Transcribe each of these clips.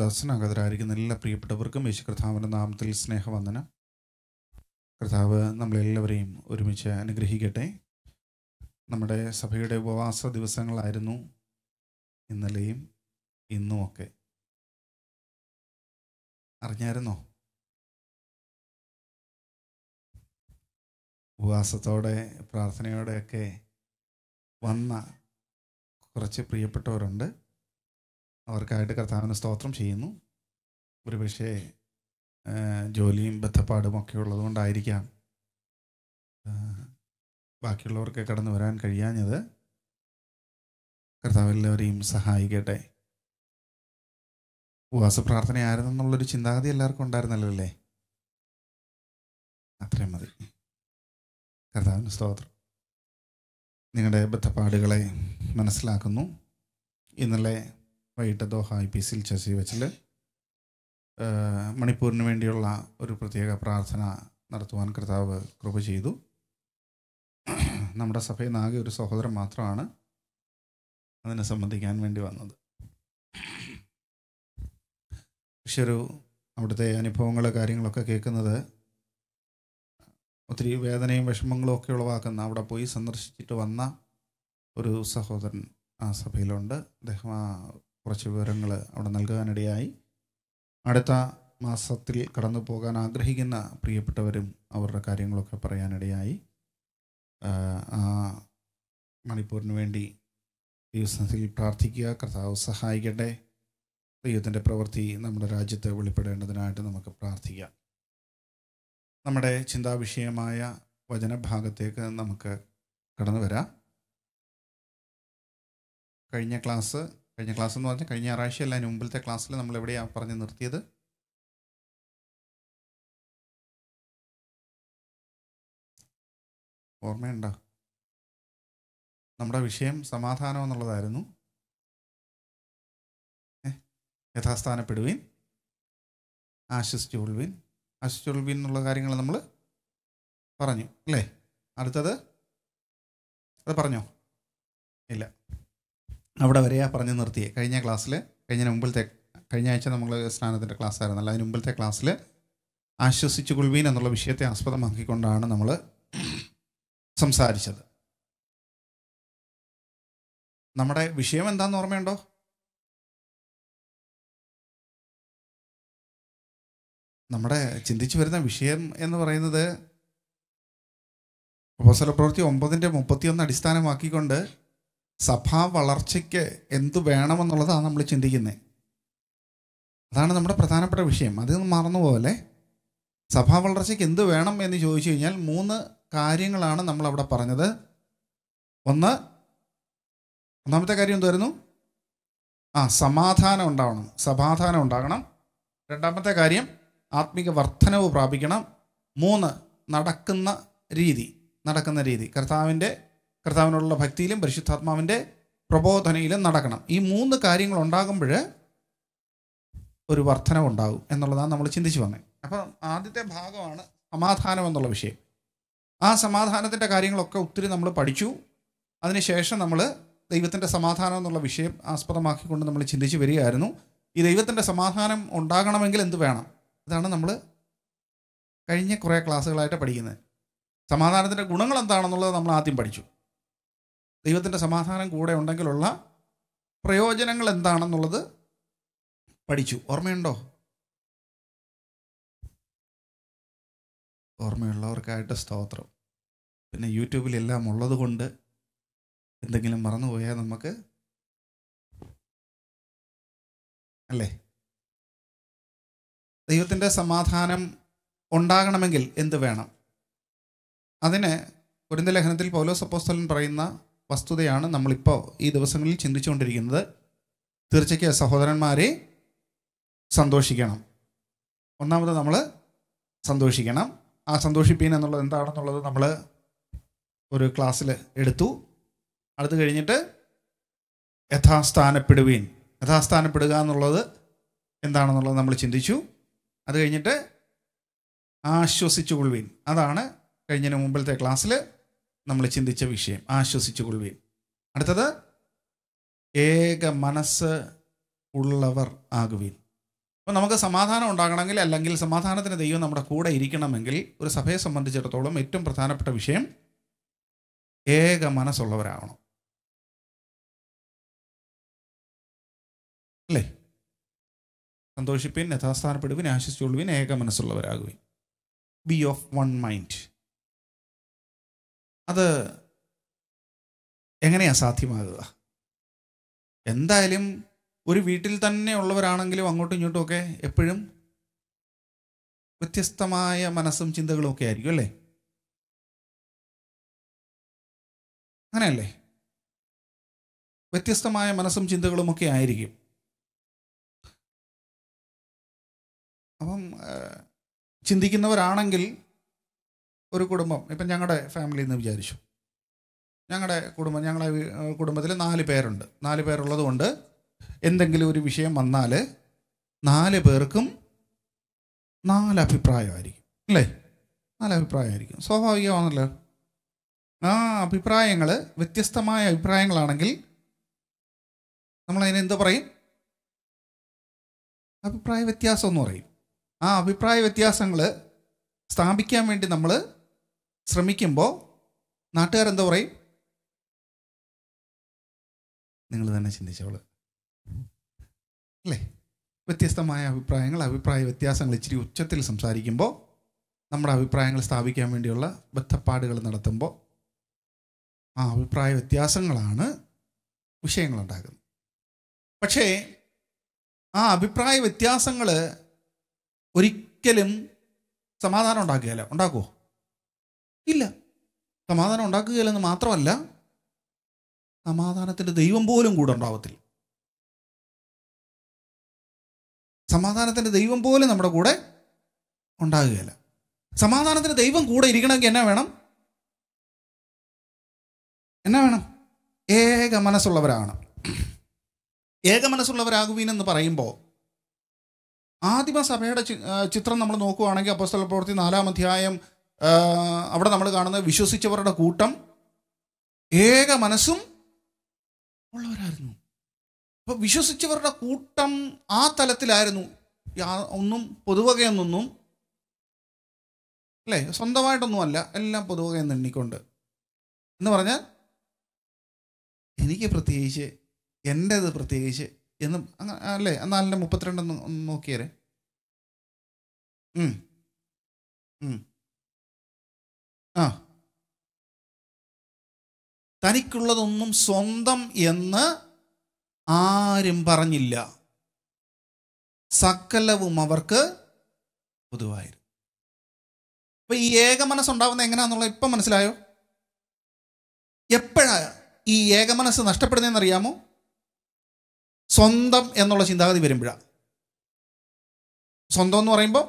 സദസ്സിനകതരായിരിക്കുന്ന എല്ലാ പ്രിയപ്പെട്ടവർക്കും യേശു കർത്താവിൻ്റെ നാമത്തിൽ സ്നേഹവന്ദനം കർത്താവ് നമ്മളെല്ലാവരെയും ഒരുമിച്ച് അനുഗ്രഹിക്കട്ടെ നമ്മുടെ സഭയുടെ ഉപവാസ ദിവസങ്ങളായിരുന്നു ഇന്നലെയും ഇന്നുമൊക്കെ അറിഞ്ഞായിരുന്നോ ഉപവാസത്തോടെ പ്രാർത്ഥനയോടെയൊക്കെ വന്ന കുറച്ച് പ്രിയപ്പെട്ടവരുണ്ട് അവർക്കായിട്ട് കർത്താവിന് സ്തോത്രം ചെയ്യുന്നു ഒരുപക്ഷെ ആ, ജോലിയും ബന്ധപ്പാടും ഒക്കെ ഉള്ളതുകൊണ്ടായിരിക്കാം ആ, ബാക്കിയുള്ളവർക്ക് കടന്നു വരാൻ കഴിയാഞ്ഞത് കർത്താവ് എല്ലാവരെയും സഹായിക്കട്ടെ ഉപവാസ പ്രാർത്ഥനയായിരുന്നെന്നുള്ളൊരു ചിന്താഗതി എല്ലാവർക്കും ഉണ്ടായിരുന്നല്ലോ അല്ലേ അത്രയും മതി കർത്താവിന് സ്തോത്രം നിങ്ങളുടെ ബന്ധപ്പാടുകളെ മനസ്സിലാക്കുന്നു ഇന്നലെ വൈകിട്ട് ദോഹ ഐ പി സിൽ ചസി വെച്ചിൽ മണിപ്പൂരിന് വേണ്ടിയുള്ള ഒരു പ്രത്യേക പ്രാർത്ഥന നടത്തുവാൻ കർത്താവ് കൃപ ചെയ്തു നമ്മുടെ സഭയിൽ നിന്ന് ആകെ ഒരു സഹോദരൻ മാത്രമാണ് അതിനെ സംബന്ധിക്കാൻ വേണ്ടി വന്നത് പക്ഷെ ഒരു അവിടുത്തെ അനുഭവങ്ങൾ കാര്യങ്ങളൊക്കെ കേൾക്കുന്നത് ഒത്തിരി വേദനയും വിഷമങ്ങളും ഒക്കെ ഉളവാക്കുന്ന അവിടെ പോയി സന്ദർശിച്ചിട്ട് വന്ന ഒരു സഹോദരൻ ആ സഭയിലുണ്ട് അദ്ദേഹം ആ കുറച്ച് വിവരങ്ങൾ അവിടെ നൽകാനിടയായി അടുത്ത മാസത്തിൽ കടന്നു പോകാൻ ആഗ്രഹിക്കുന്ന പ്രിയപ്പെട്ടവരും അവരുടെ കാര്യങ്ങളൊക്കെ പറയാനിടയായി ആ, ആ മണിപ്പൂരിന് വേണ്ടി ദിവസത്തിൽ പ്രാർത്ഥിക്കുക കർത്താവ് സഹായിക്കട്ടെ ദൈവത്തിൻ്റെ പ്രവൃത്തി നമ്മുടെ രാജ്യത്ത് വെളിപ്പെടേണ്ടതിനായിട്ട് നമുക്ക് പ്രാർത്ഥിക്കാം നമ്മുടെ ചിന്താവിഷയമായ വചനഭാഗത്തേക്ക് നമുക്ക് കടന്നു വരാം കഴിഞ്ഞ ക്ലാസ് കഴിഞ്ഞ ക്ലാസ് എന്ന് പറഞ്ഞാൽ കഴിഞ്ഞ ഞായറാഴ്ചയല്ല അതിന് മുമ്പിലത്തെ ക്ലാസ്സിൽ നമ്മൾ എവിടെയാണ് പറഞ്ഞ് നിർത്തിയത് ഓർമ്മയുണ്ടോ നമ്മുടെ വിഷയം സമാധാനം എന്നുള്ളതായിരുന്നു ഏ? യഥാസ്ഥാനപ്പെടുവീൻ ആശ്വസിച്ചുകൊള്ളുവീൻ ആശ്വസിച്ചുകൊള്ളുവീൻ എന്നുള്ള കാര്യങ്ങൾ നമ്മൾ പറഞ്ഞു അല്ലേ അടുത്തത് അത് പറഞ്ഞോ ഇല്ല അവിടെ വരെയാ പറഞ്ഞു നിർത്തിയേ കഴിഞ്ഞ ക്ലാസ്സിൽ കഴിഞ്ഞ മുമ്പിലത്തെ കഴിഞ്ഞ ആഴ്ച നമ്മൾ സ്നാനത്തിൻ്റെ ക്ലാസ് ആയിരുന്നല്ലോ അതിന് മുമ്പിലത്തെ ക്ലാസ്സിൽ ആശ്വസിച്ചു കൊള്ളുവീൻ എന്നുള്ള വിഷയത്തെ ആസ്പദമാക്കിക്കൊണ്ടാണ് നമ്മൾ സംസാരിച്ചത് നമ്മുടെ വിഷയം എന്താന്ന് ഓർമ്മയുണ്ടോ നമ്മുടെ ചിന്തിച്ചു വരുന്ന വിഷയം എന്ന് പറയുന്നത് അപ്പോസ്തല പ്രവൃത്തി ഒമ്പതിൻ്റെ മുപ്പത്തിയൊന്ന് അടിസ്ഥാനമാക്കിക്കൊണ്ട് സഭാ വളർച്ചയ്ക്ക് എന്തു വേണമെന്നുള്ളതാണ് നമ്മൾ ചിന്തിക്കുന്നത് അതാണ് നമ്മുടെ പ്രധാനപ്പെട്ട വിഷയം അതൊന്നും മറന്നുപോലെ സഭാ വളർച്ചയ്ക്ക് എന്ത് വേണം എന്ന് ചോദിച്ചു കഴിഞ്ഞാൽ മൂന്ന് കാര്യങ്ങളാണ് നമ്മൾ അവിടെ പറഞ്ഞത് ഒന്ന് ഒന്നാമത്തെ കാര്യം എന്തായിരുന്നു ആ സമാധാനം ഉണ്ടാവണം സമാധാനം ഉണ്ടാകണം രണ്ടാമത്തെ കാര്യം ആത്മിക വർധനവ് പ്രാപിക്കണം മൂന്ന് നടക്കുന്ന രീതി നടക്കുന്ന രീതി കർത്താവിൻ്റെ കർത്താവിനുള്ള ഭക്തിയിലും പരിശുദ്ധാത്മാവിൻ്റെ പ്രബോധനയിലും നടക്കണം ഈ മൂന്ന് കാര്യങ്ങൾ ഉണ്ടാകുമ്പോൾ ഒരു വർധനവ് ഉണ്ടാകും എന്നുള്ളതാണ് നമ്മൾ ചിന്തിച്ചു വന്നത് അപ്പം ആദ്യത്തെ ഭാഗമാണ് സമാധാനം എന്നുള്ള വിഷയം ആ സമാധാനത്തിൻ്റെ കാര്യങ്ങളൊക്കെ ഒത്തിരി നമ്മൾ പഠിച്ചു അതിനുശേഷം നമ്മൾ ദൈവത്തിൻ്റെ സമാധാനം എന്നുള്ള വിഷയം ആസ്പദമാക്കിക്കൊണ്ട് നമ്മൾ ചിന്തിച്ച് വരികയായിരുന്നു ഈ ദൈവത്തിൻ്റെ സമാധാനം ഉണ്ടാകണമെങ്കിൽ എന്ത് വേണം ഇതാണ് നമ്മൾ കഴിഞ്ഞ കുറേ ക്ലാസ്സുകളായിട്ട് പഠിക്കുന്നത് സമാധാനത്തിൻ്റെ ഗുണങ്ങൾ എന്താണെന്നുള്ളത് നമ്മൾ ആദ്യം പഠിച്ചു ദൈവത്തിൻ്റെ സമാധാനം കൂടെ ഉണ്ടെങ്കിലുള്ള പ്രയോജനങ്ങൾ എന്താണെന്നുള്ളത് പഠിച്ചു ഓർമ്മയുണ്ടോ ഓർമ്മയുള്ളവർക്കായിട്ട് സ്തോത്രം പിന്നെ യൂട്യൂബിലെല്ലാം ഉള്ളത് കൊണ്ട് എന്തെങ്കിലും മറന്നുപോയാൽ നമുക്ക് അല്ലേ ദൈവത്തിൻ്റെ സമാധാനം ഉണ്ടാകണമെങ്കിൽ എന്ത് വേണം അതിന് കുരിന്ത ലേഖനത്തിൽ പൗലോസ് അപ്പോസ്തലൻ പറയുന്ന വസ്തുതയാണ് നമ്മളിപ്പോൾ ഈ ദിവസങ്ങളിൽ ചിന്തിച്ചുകൊണ്ടിരിക്കുന്നത് തീർച്ചയ്ക്ക് സഹോദരന്മാരെ സന്തോഷിക്കണം ഒന്നാമത് നമ്മൾ സന്തോഷിക്കണം ആ സന്തോഷിപ്പീൻ എന്നുള്ളത് എന്താണെന്നുള്ളത് നമ്മൾ ഒരു ക്ലാസ്സിൽ എടുത്തു അടുത്ത് കഴിഞ്ഞിട്ട് യഥാസ്ഥാനപ്പെടുവീൻ യഥാസ്ഥാനപ്പെടുക എന്നുള്ളത് എന്താണെന്നുള്ളത് നമ്മൾ ചിന്തിച്ചു അത് കഴിഞ്ഞിട്ട് ആശ്വസിച്ചു കൊള്ളുവീൻ അതാണ് കഴിഞ്ഞതിന് മുമ്പിലത്തെ ക്ലാസ്സിൽ നമ്മൾ ചിന്തിച്ച വിഷയം ആശ്വസിച്ചു കൊള്ളുവീൻ അടുത്തത് ഏക മനസ്സ് ഉള്ളവർ ആകുവീൻ അപ്പം നമുക്ക് സമാധാനം ഉണ്ടാകണമെങ്കിൽ അല്ലെങ്കിൽ സമാധാനത്തിന് ദൈവം നമ്മുടെ കൂടെ ഇരിക്കണമെങ്കിൽ ഒരു സഭയെ സംബന്ധിച്ചിടത്തോളം ഏറ്റവും പ്രധാനപ്പെട്ട വിഷയം ഏക മനസ്സുള്ളവരാകണം അല്ലേ സന്തോഷിപ്പിൻ യഥാസ്ഥാനപ്പെടുവിൻ ആശിച്ചുകൊള്ളുവിൻ ഏക മനസ്സുള്ളവരാകുവിൻ ബി ഓഫ് വൺ മൈൻഡ് അത് എങ്ങനെയാ സാധ്യമാകുക എന്തായാലും ഒരു വീട്ടിൽ തന്നെ ഉള്ളവരാണെങ്കിലും അങ്ങോട്ടും ഇങ്ങോട്ടും ഒക്കെ എപ്പോഴും വ്യത്യസ്തമായ മനസ്സും ചിന്തകളും ഒക്കെ ആയിരിക്കും അല്ലേ അങ്ങനെയല്ലേ വ്യത്യസ്തമായ മനസ്സും ചിന്തകളും ഒക്കെ ആയിരിക്കും അപ്പം ആ, ചിന്തിക്കുന്നവരാണെങ്കിൽ ഒരു കുടുംബം ഇപ്പം ഞങ്ങളുടെ ഫാമിലി എന്ന് വിചാരിച്ചു ഞങ്ങളുടെ കുടുംബം ഞങ്ങളുടെ കുടുംബത്തിൽ നാല് പേരുണ്ട് നാല് പേരുള്ളത് കൊണ്ട് എന്തെങ്കിലും ഒരു വിഷയം വന്നാൽ നാല് പേർക്കും നാല് അഭിപ്രായമായിരിക്കും അല്ലേ നാല് അഭിപ്രായമായിരിക്കും സ്വാഭാവികമാണല്ലോ ആ അഭിപ്രായങ്ങൾ വ്യത്യസ്തമായ അഭിപ്രായങ്ങളാണെങ്കിൽ നമ്മളതിനെ എന്ത് പറയും അഭിപ്രായ വ്യത്യാസം എന്ന് പറയും ആ അഭിപ്രായ വ്യത്യാസങ്ങൾ സ്ഥാപിക്കാൻ വേണ്ടി നമ്മൾ ശ്രമിക്കുമ്പോൾ നാട്ടുകാരെന്താ പറയും നിങ്ങൾ തന്നെ ചിന്തിച്ചോള് അല്ലേ വ്യത്യസ്തമായ അഭിപ്രായങ്ങൾ അഭിപ്രായ വ്യത്യാസങ്ങൾ ഇച്ചിരി ഉച്ചത്തിൽ സംസാരിക്കുമ്പോൾ നമ്മുടെ അഭിപ്രായങ്ങൾ സ്ഥാപിക്കാൻ വേണ്ടിയുള്ള ബദ്ധപ്പാടുകൾ നടത്തുമ്പോൾ ആ അഭിപ്രായ വ്യത്യാസങ്ങളാണ് വിഷയങ്ങളുണ്ടാകുന്നത് പക്ഷേ ആ അഭിപ്രായ വ്യത്യാസങ്ങൾ ഒരിക്കലും സമാധാനം ഉണ്ടാക്കുകയില്ല ഉണ്ടാക്കുമോ ഇല്ല സമാധാനം ഉണ്ടാക്കുകയില്ലെന്ന് മാത്രമല്ല സമാധാനത്തിൻ്റെ ദൈവം പോലും കൂടെ ഉണ്ടാവത്തില്ല സമാധാനത്തിൻ്റെ ദൈവം പോലും നമ്മുടെ കൂടെ ഉണ്ടാകുകയില്ല സമാധാനത്തിന് ദൈവം കൂടെ ഇരിക്കണമെങ്കിൽ എന്നാ വേണം എന്നാ വേണം ഏക മനസ്സുള്ളവരാണ് ഏക മനസ്സുള്ളവരാകുവീനെന്ന് പറയുമ്പോൾ ആദിമസഭയുടെ ചി- ആ, ചിത്രം നമ്മൾ നോക്കുകയാണെങ്കിൽ അപ്പോസ്തല പ്രവൃത്തി നാലാം അധ്യായം ആ, അവിടെ നമ്മൾ കാണുന്നത് വിശ്വസിച്ചവരുടെ കൂട്ടം ഏക മനസ്സും ഉള്ളവരായിരുന്നു അപ്പൊ വിശ്വസിച്ചവരുടെ കൂട്ടം ആ തലത്തിലായിരുന്നു യാ- ഒന്നും പൊതുവകയെന്നൊന്നും അല്ലേ സ്വന്തമായിട്ടൊന്നുമല്ല എല്ലാം പൊതുവകയെന്ന് എണ്ണിക്കൊണ്ട് എന്ന് പറഞ്ഞാൽ എനിക്ക് പ്രത്യേകിച്ച് എൻ്റേത് പ്രത്യേകിച്ച് എന്നും അങ്ങനെ അല്ലേ എന്നാലിൻ്റെ മുപ്പത്തിരണ്ട് ഒന്ന് ഒന്ന് നോക്കിയേരെ ഉം. ഉം. ആ തനിക്കുള്ളതൊന്നും സ്വന്തം എന്ന് ആരും പറഞ്ഞില്ല സകലവും അവർക്ക് പൊതുവായിരുന്നു അപ്പൊ ഈ ഏക മനസ്സുണ്ടാവുന്നത് എങ്ങനെയാണെന്നുള്ള ഇപ്പം മനസ്സിലായോ എപ്പോഴാ ഈ ഏക മനസ്സ് നഷ്ടപ്പെടുന്നതെന്ന് അറിയാമോ സ്വന്തം എന്നുള്ള ചിന്താഗതി വരുമ്പോഴാണ് സ്വന്തം എന്ന് പറയുമ്പോൾ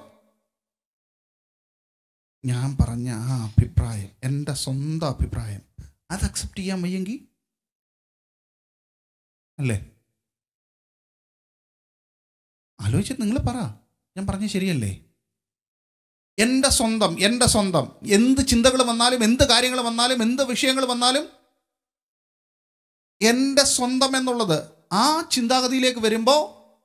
ഞാൻ പറഞ്ഞ ആ അഭിപ്രായം എൻ്റെ സ്വന്തം അഭിപ്രായം അത് അക്സെപ്റ്റ് ചെയ്യാൻ വയ്യെങ്കിൽ അല്ലേ ആലോചിച്ചിട്ട് നിങ്ങൾ പറ ഞാൻ പറഞ്ഞ ശരിയല്ലേ എൻ്റെ സ്വന്തം എൻ്റെ സ്വന്തം എന്ത് ചിന്തകൾ വന്നാലും എന്ത് കാര്യങ്ങൾ വന്നാലും എന്ത് വിഷയങ്ങൾ വന്നാലും എൻ്റെ സ്വന്തം എന്നുള്ളത് ആ ചിന്താഗതിയിലേക്ക് വരുമ്പോൾ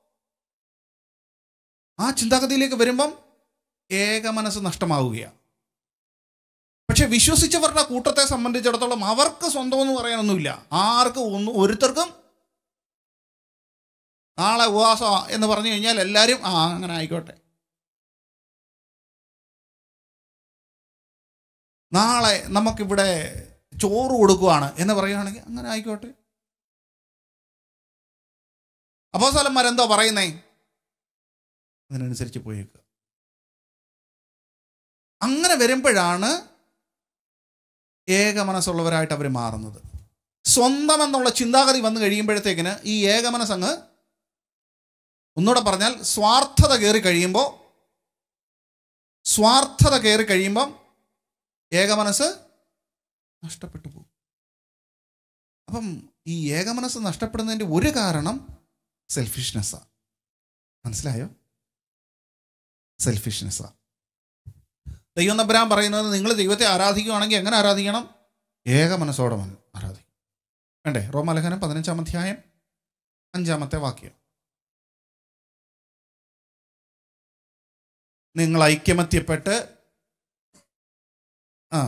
ആ ചിന്താഗതിയിലേക്ക് വരുമ്പം ഏക മനസ്സ് നഷ്ടമാവുകയാണ് പക്ഷെ വിശ്വസിച്ചവരുടെ കൂട്ടത്തെ സംബന്ധിച്ചിടത്തോളം അവർക്ക് സ്വന്തം എന്ന് പറയാനൊന്നുമില്ല ആർക്കും ഒന്നും ഒരുത്തർക്കും നാളെ ഉപവാസം എന്ന് പറഞ്ഞു കഴിഞ്ഞാൽ എല്ലാവരും ആ അങ്ങനെ ആയിക്കോട്ടെ നാളെ നമുക്കിവിടെ ചോറ് കൊടുക്കുവാണ് എന്ന് പറയുകയാണെങ്കിൽ അങ്ങനെ ആയിക്കോട്ടെ അപ്പോസ്തലന്മാരെന്തോ പറയുന്നേ അതിനനുസരിച്ച് പോയേക്കുക അങ്ങനെ വരുമ്പോഴാണ് ഏക മനസ്സുള്ളവരായിട്ട് അവർ മാറുന്നത് സ്വന്തം എന്നുള്ള ചിന്താഗതി വന്നു കഴിയുമ്പോഴത്തേക്കിന് ഈ ഏക മനസ്സങ്ങ് ഒന്നുകൂടെ പറഞ്ഞാൽ സ്വാർത്ഥത കയറി കഴിയുമ്പോൾ സ്വാർത്ഥത കയറി കഴിയുമ്പം ഏക മനസ്സ് നഷ്ടപ്പെട്ടു പോകും അപ്പം ഈ ഏക മനസ്സ് നഷ്ടപ്പെടുന്നതിൻ്റെ ഒരു കാരണം സെൽഫിഷ്നെസ്സാണ് മനസ്സിലായോ സെൽഫിഷ്നെസ്സാണ് ദൈവം നമ്പരാൻ പറയുന്നത് നിങ്ങൾ ദൈവത്തെ ആരാധിക്കുകയാണെങ്കിൽ എങ്ങനെ ആരാധിക്കണം ഏക മനസ്സോടെ മന- ആരാധിക്കും വേണ്ടേ റോമാലേഖനം പതിനഞ്ചാം അധ്യായം അഞ്ചാമത്തെ വാക്യം നിങ്ങൾ ഐക്യമത്യപ്പെട്ട് ആ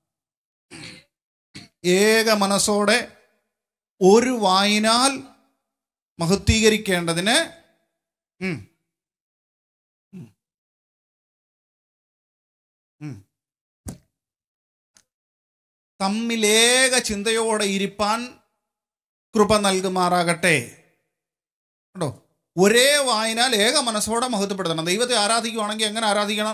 ഏക മനസ്സോടെ ഒരു വായിനാൽ മഹത്വീകരിക്കേണ്ടതിന് ഉം. ഉം. ഉം. തമ്മിലേക ചിന്തയോടെ ഇരിപ്പാൻ കൃപ നൽകുമാറാകട്ടെ കേട്ടോ ഒരേ വായനാൽ ഏക മനസ്സോടെ മഹത്വപ്പെടുത്തണം ദൈവത്തെ ആരാധിക്കുവാണെങ്കിൽ എങ്ങനെ ആരാധിക്കണം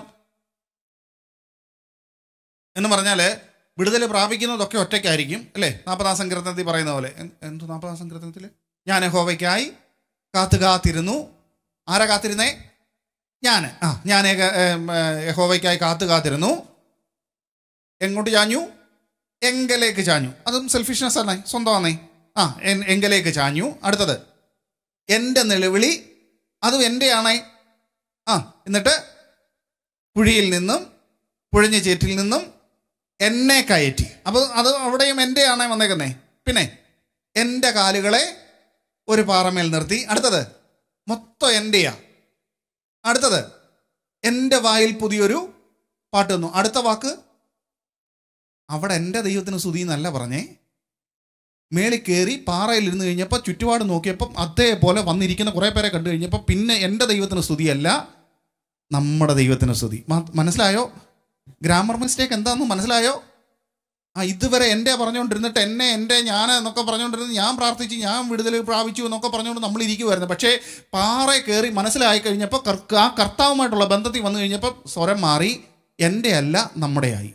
എന്ന് പറഞ്ഞാൽ വിടുതൽ പ്രാപിക്കുന്നതൊക്കെ ഒറ്റയ്ക്കായിരിക്കും അല്ലേ നാൽപ്പതാം സങ്കീർത്തനത്തിൽ പറയുന്ന പോലെ എന്ത് എന്തു നാൽപ്പതാം സങ്കീർത്തനത്തിൽ ഞാൻ യഹോവയ്ക്കായി കാത്തു കാത്തിരുന്നു ആരാ കാത്തിരുന്നേ ഞാൻ ആ ഞാൻ ഏക- ഏം, ഏ, യഹോവയ്ക്കായി കാത്തു കാത്തിരുന്നു എങ്ങോട്ട് ചാഞ്ഞു എങ്കലേക്ക് ചാഞ്ഞു അതും സെൽഫിഷ്നെസ് ആണ് സ്വന്തമാണേ ആ എൻ- എങ്കലേക്ക് ചാഞ്ഞു അടുത്തത് എൻ്റെ നിലവിളി അതും എൻ്റെ ആണേ ആ എന്നിട്ട് കുഴിയിൽ നിന്നും പുഴഞ്ഞ ചേറ്റിൽ നിന്നും എന്നെ കയറ്റി അപ്പോൾ അത് അവിടെയും എൻ്റെ ആണേ വന്നേക്കുന്നേ പിന്നെ എൻ്റെ കാലുകളെ ഒരു പാറമേൽ നിർത്തി അടുത്തത് മൊത്തം എൻ്റെയാ അടുത്തത് എൻ്റെ വായിൽ പുതിയൊരു പാട്ട് തന്നു അടുത്ത വാക്ക് അവിടെ എൻ്റെ ദൈവത്തിന് സ്തുതി എന്നല്ല പറഞ്ഞേ മേളിൽ കയറി പാറയിൽ ഇരുന്ന് കഴിഞ്ഞപ്പോൾ ചുറ്റുപാട് നോക്കിയപ്പം അതേപോലെ വന്നിരിക്കുന്ന കുറേ പേരെ കണ്ടു കഴിഞ്ഞപ്പോൾ പിന്നെ എൻ്റെ ദൈവത്തിന് സ്തുതിയല്ല നമ്മുടെ ദൈവത്തിന് സ്തുതി മ- മനസ്സിലായോ ഗ്രാമർ മിസ്റ്റേക്ക് എന്താണെന്ന് മനസ്സിലായോ ആ ഇതുവരെ എൻ്റെ പറഞ്ഞുകൊണ്ടിരുന്നിട്ട് എന്നെ എൻ്റെ ഞാൻ എന്നൊക്കെ പറഞ്ഞുകൊണ്ടിരുന്ന് ഞാൻ പ്രാർത്ഥിച്ച് ഞാൻ വിടുതൽ പ്രാപിച്ചു എന്നൊക്കെ പറഞ്ഞുകൊണ്ട് നമ്മൾ ഇരിക്കുമായിരുന്നു പക്ഷേ പാറ കയറി മനസ്സിലായി കഴിഞ്ഞപ്പോൾ കർ- ആ കർത്താവുമായിട്ടുള്ള ബന്ധത്തിൽ വന്നു കഴിഞ്ഞപ്പോൾ സ്വരം മാറി എൻ്റെ അല്ല നമ്മുടെയായി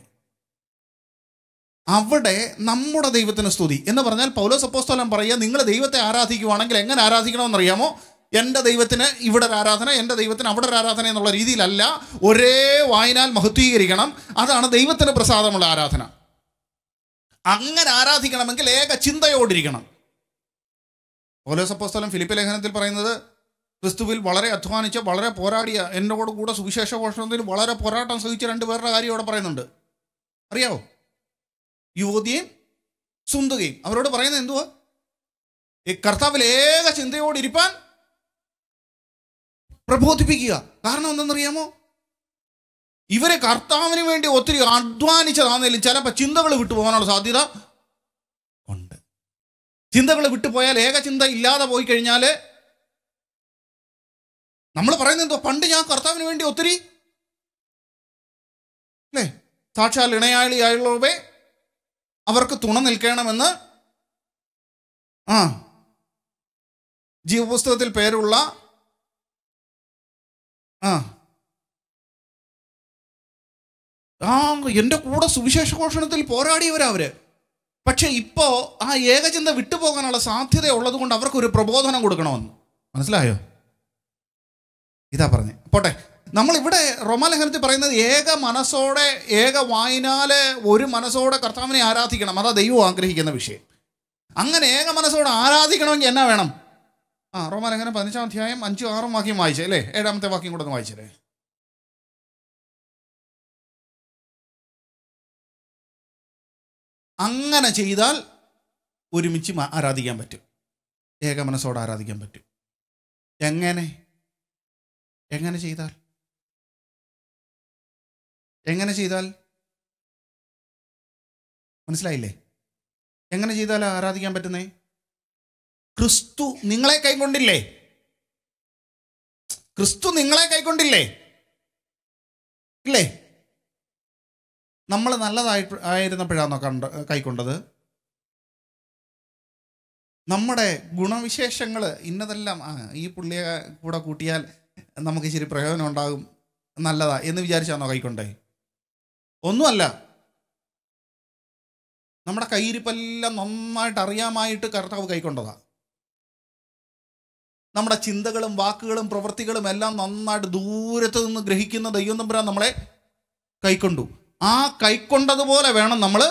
അവിടെ നമ്മുടെ ദൈവത്തിന് സ്തുതി എന്ന് പറഞ്ഞാൽ പൗലോസ് അപ്പോസ്തലൻ പറയുക നിങ്ങൾ ദൈവത്തെ ആരാധിക്കുവാണെങ്കിൽ എങ്ങനെ ആരാധിക്കണമെന്നറിയാമോ എൻ്റെ ദൈവത്തിന് ഇവിടെ ഒരു ആരാധന എൻ്റെ ദൈവത്തിന് അവിടെ ഒരു ആരാധന എന്നുള്ള രീതിയിലല്ല ഒരേ വായനാൽ മഹത്വീകരിക്കണം അതാണ് ദൈവത്തിന് പ്രസാദമുള്ള ആരാധന അങ്ങനെ ആരാധിക്കണമെങ്കിൽ ഏക ചിന്തയോടിരിക്കണം പൗലോസ് അപ്പോസ്തലൻ ഫിലിപ്പ് ലേഖനത്തിൽ പറയുന്നത് ക്രിസ്തുവിൽ വളരെ അധ്വാനിച്ച വളരെ പോരാടിയ എന്നോട് കൂടെ സുവിശേഷ പോഷണത്തിൽ വളരെ പോരാട്ടം സഹിച്ച രണ്ട് പേരുടെ കാര്യം അവിടെ പറയുന്നുണ്ട് അറിയാവോ യുവതിയും സുന്ദകയും അവരോട് പറയുന്നത് എന്തുവാ ഈ കർത്താവിൽ ഏക ചിന്തയോടിരിപ്പാൻ പ്രബോധിപ്പിക്കുക കാരണം എന്തെന്നറിയാമോ ഇവരെ കർത്താവിന് വേണ്ടി ഒത്തിരി അധ്വാനിച്ചതാണെങ്കിലും ചിലപ്പോൾ ചിന്തകൾ വിട്ടുപോകാനുള്ള സാധ്യത ഉണ്ട് ചിന്തകൾ വിട്ടുപോയാൽ ഏക ചിന്ത ഇല്ലാതെ പോയി കഴിഞ്ഞാൽ നമ്മൾ പറയുന്നത് എന്തോ പണ്ട് ഞാൻ കർത്താവിന് വേണ്ടി ഒത്തിരി അല്ലേ സാക്ഷാൽ ഇണയാളിയായുള്ളവേ അവർക്ക് തുണ നിൽക്കണമെന്ന് ആ ജീവപുസ്തകത്തിൽ പേരുള്ള ആ ആ എൻ്റെ കൂടെ സുവിശേഷ ഘോഷണത്തിൽ പോരാടിയവരാ അവര് പക്ഷെ ഇപ്പോ ആ ഏകചിന്ത വിട്ടുപോകാനുള്ള സാധ്യത ഉള്ളത് കൊണ്ട് അവർക്ക് ഒരു പ്രബോധനം കൊടുക്കണമെന്ന് മനസ്സിലായോ ഇതാ പറഞ്ഞേ പോട്ടെ നമ്മൾ ഇവിടെ റോമാലേഖനത്തിൽ പറയുന്നത് ഏക മനസ്സോടെ ഏക വായനാല് ഒരു മനസ്സോടെ കർത്താവിനെ ആരാധിക്കണം അതാ ദൈവം ആഗ്രഹിക്കുന്ന വിഷയം അങ്ങനെ ഏക മനസ്സോടെ ആരാധിക്കണമെങ്കിൽ എന്നാ വേണം ആ റോമാലേഖനം പതിനഞ്ചാം അധ്യായം അഞ്ചും ആറും വാക്യം വായിച്ചേ അല്ലേ ഏഴാമത്തെ വാക്യം കൂടെ ഒന്ന് വായിച്ചേ അങ്ങനെ ചെയ്താൽ ഒരുമിച്ച് മ- ആരാധിക്കാൻ പറ്റും ഏക മനസ്സോടെ ആരാധിക്കാൻ പറ്റും എങ്ങനെ എങ്ങനെ ചെയ്താൽ എങ്ങനെ ചെയ്താൽ മനസ്സിലായില്ലേ എങ്ങനെ ചെയ്താൽ ആരാധിക്കാൻ പറ്റുന്നേ ക്രിസ്തു നിങ്ങളെ കൈക്കൊണ്ടില്ലേ ക്രിസ്തു നിങ്ങളെ കൈക്കൊണ്ടില്ലേ ഇല്ലേ നമ്മൾ നല്ലതായി ആയിരുന്നപ്പോഴാണോ കണ്ട കൈക്കൊണ്ടത് നമ്മുടെ ഗുണവിശേഷങ്ങൾ ഇന്നതെല്ലാം ആ ഈ പുള്ളിയെ കൂടെ കൂട്ടിയാൽ നമുക്ക് ഇച്ചിരി പ്രയോജനം ഉണ്ടാകും നല്ലതാ എന്ന് വിചാരിച്ചാണോ കൈക്കൊണ്ടേ ഒന്നുമല്ല നമ്മുടെ കയ്യിരിപ്പെല്ലാം നന്നായിട്ട് അറിയാമായിട്ട് കർത്താവ് കൈക്കൊണ്ടതാ നമ്മുടെ ചിന്തകളും വാക്കുകളും പ്രവൃത്തികളും എല്ലാം നന്നായിട്ട് ദൂരത്ത് നിന്ന് ഗ്രഹിക്കുന്ന ദൈവം തമ്പുരാൻ നമ്മളെ കൈക്കൊണ്ടു ആ കൈക്കൊണ്ടതുപോലെ വേണം നമ്മൾ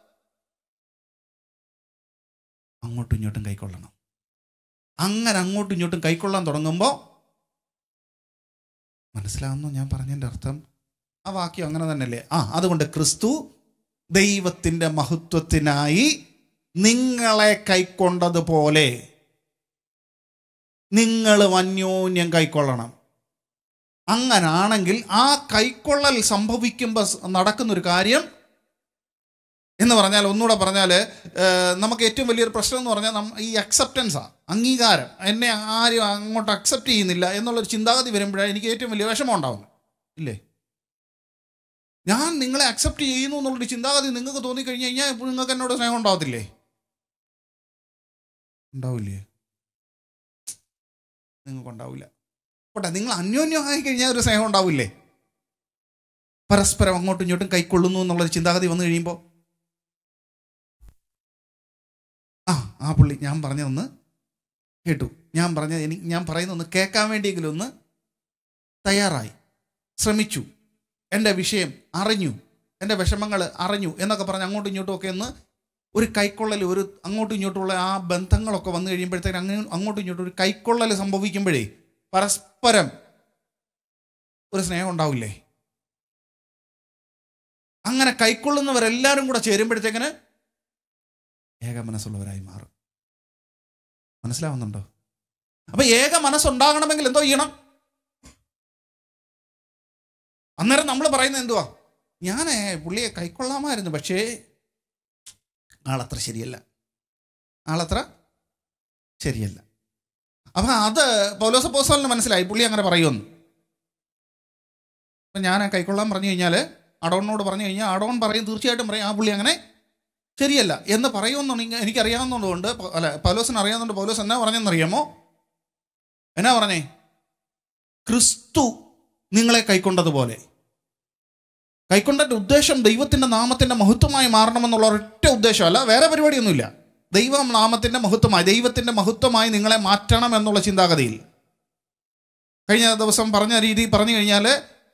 അങ്ങോട്ടും ഇങ്ങോട്ടും കൈക്കൊള്ളണം അങ്ങനെ അങ്ങോട്ടും ഇങ്ങോട്ടും കൈക്കൊള്ളാൻ തുടങ്ങുമ്പോൾ മനസ്സിലാവുന്നു ഞാൻ പറഞ്ഞതിൻ്റെ അർത്ഥം ആ വാക്യം അങ്ങനെ തന്നെയല്ലേ ആ അതുകൊണ്ട് ക്രിസ്തു ദൈവത്തിൻ്റെ മഹത്വത്തിനായി നിങ്ങളെ കൈക്കൊണ്ടതുപോലെ നിങ്ങൾ അന്യോന്യം കൈക്കൊള്ളണം അങ്ങനാണെങ്കിൽ ആ കൈക്കൊള്ളൽ സംഭവിക്കുമ്പോൾ നടക്കുന്നൊരു കാര്യം എന്ന് പറഞ്ഞാൽ ഒന്നുകൂടെ പറഞ്ഞാൽ നമുക്ക് ഏറ്റവും വലിയൊരു പ്രശ്നം എന്ന് പറഞ്ഞാൽ നം- ഈ അക്സെപ്റ്റൻസാണ് അംഗീകാരം എന്നെ ആരും അങ്ങോട്ട് അക്സെപ്റ്റ് ചെയ്യുന്നില്ല എന്നുള്ളൊരു ചിന്താഗതി വരുമ്പോഴാണ് എനിക്ക് ഏറ്റവും വലിയ വിഷമം ഉണ്ടാവുന്നത് ഇല്ലേ ഞാൻ നിങ്ങളെ അക്സെപ്റ്റ് ചെയ്യുന്നു എന്നുള്ളൊരു ചിന്താഗതി നിങ്ങൾക്ക് തോന്നിക്കഴിഞ്ഞ് കഴിഞ്ഞാൽ ഇപ്പോൾ നിങ്ങൾക്ക് എന്നോട് സ്നേഹം ഉണ്ടാവത്തില്ലേ ഉണ്ടാവില്ലേ നിങ്ങൾക്ക് ഉണ്ടാവില്ല പോട്ടെ നിങ്ങൾ അന്യോന്യമായി കഴിഞ്ഞാൽ ഒരു സ്നേഹം ഉണ്ടാവില്ലേ പരസ്പരം അങ്ങോട്ടും ഇങ്ങോട്ടും കൈക്കൊള്ളുന്നു എന്നുള്ളൊരു ചിന്താഗതി വന്നു കഴിയുമ്പോൾ ആ ആ പുള്ളി ഞാൻ പറഞ്ഞതൊന്ന് കേട്ടു ഞാൻ പറഞ്ഞ എനിക്ക് ഞാൻ പറയുന്നൊന്ന് കേൾക്കാൻ വേണ്ടിയെങ്കിലും ഒന്ന് തയ്യാറായി ശ്രമിച്ചു എൻ്റെ വിഷയം അറിഞ്ഞു എൻ്റെ വിഷമങ്ങൾ അറിഞ്ഞു എന്നൊക്കെ പറഞ്ഞ് അങ്ങോട്ടും ഇങ്ങോട്ടും ഒക്കെ ഒന്ന് ഒരു കൈക്കൊള്ളൽ ഒരു അങ്ങോട്ടും ഇങ്ങോട്ടുമുള്ള ആ ബന്ധങ്ങളൊക്കെ വന്നു കഴിയുമ്പോഴത്തേക്ക് അങ്ങനെ അങ്ങോട്ടും ഇങ്ങോട്ടും ഒരു കൈക്കൊള്ളൽ സംഭവിക്കുമ്പോഴേ പരസ്പരം ഒരു സ്നേഹം ഉണ്ടാവില്ലേ അങ്ങനെ കൈക്കൊള്ളുന്നവരെല്ലാവരും കൂടെ ചേരുമ്പോഴത്തേക്കിന് ഏക മനസ്സുള്ളവരായി മാറും മനസ്സിലാവുന്നുണ്ടോ അപ്പൊ ഏക മനസ്സുണ്ടാകണമെങ്കിൽ എന്തോ ചെയ്യണം അന്നേരം നമ്മൾ പറയുന്നത് എന്തുവാ ഞാൻ പുള്ളിയെ കൈക്കൊള്ളാമായിരുന്നു പക്ഷേ ആളത്ര ശരിയല്ല ആളത്ര ശരിയല്ല അപ്പം അത് പൗലോസ പോസ്റ്റലിന് മനസ്സിലായി പുള്ളി അങ്ങനെ പറയുമെന്ന് അപ്പം ഞാൻ കൈക്കൊള്ളാൻ പറഞ്ഞു കഴിഞ്ഞാൽ അടോണിനോട് പറഞ്ഞു കഴിഞ്ഞാൽ അടോൺ പറയും തീർച്ചയായിട്ടും പറയും ആ പുള്ളി അങ്ങനെ ശരിയല്ല എന്ന് പറയുമെന്നുണ്ടെങ്കിൽ എനിക്കറിയാവുന്നതുകൊണ്ട് പ- അല്ല പൗലോസിന് അറിയാവുന്നതുകൊണ്ട് പൗലോസ് എന്നാ പറഞ്ഞെന്നറിയാമോ എന്നാ പറഞ്ഞേ ക്രിസ്തു നിങ്ങളെ കൈക്കൊണ്ടതുപോലെ കൈക്കൊണ്ടതിൻ്റെ ഉദ്ദേശം ദൈവത്തിൻ്റെ നാമത്തിൻ്റെ മഹത്വമായി മാറണമെന്നുള്ള ഒരൊറ്റ ഉദ്ദേശമല്ല വേറെ പരിപാടിയൊന്നുമില്ല ദൈവം നാമത്തിൻ്റെ മഹത്വമായി ദൈവത്തിൻ്റെ മഹത്വമായി നിങ്ങളെ മാറ്റണം എന്നുള്ള ചിന്താഗതിയിൽ കഴിഞ്ഞ ദിവസം പറഞ്ഞ രീതി പറഞ്ഞു കഴിഞ്ഞാൽ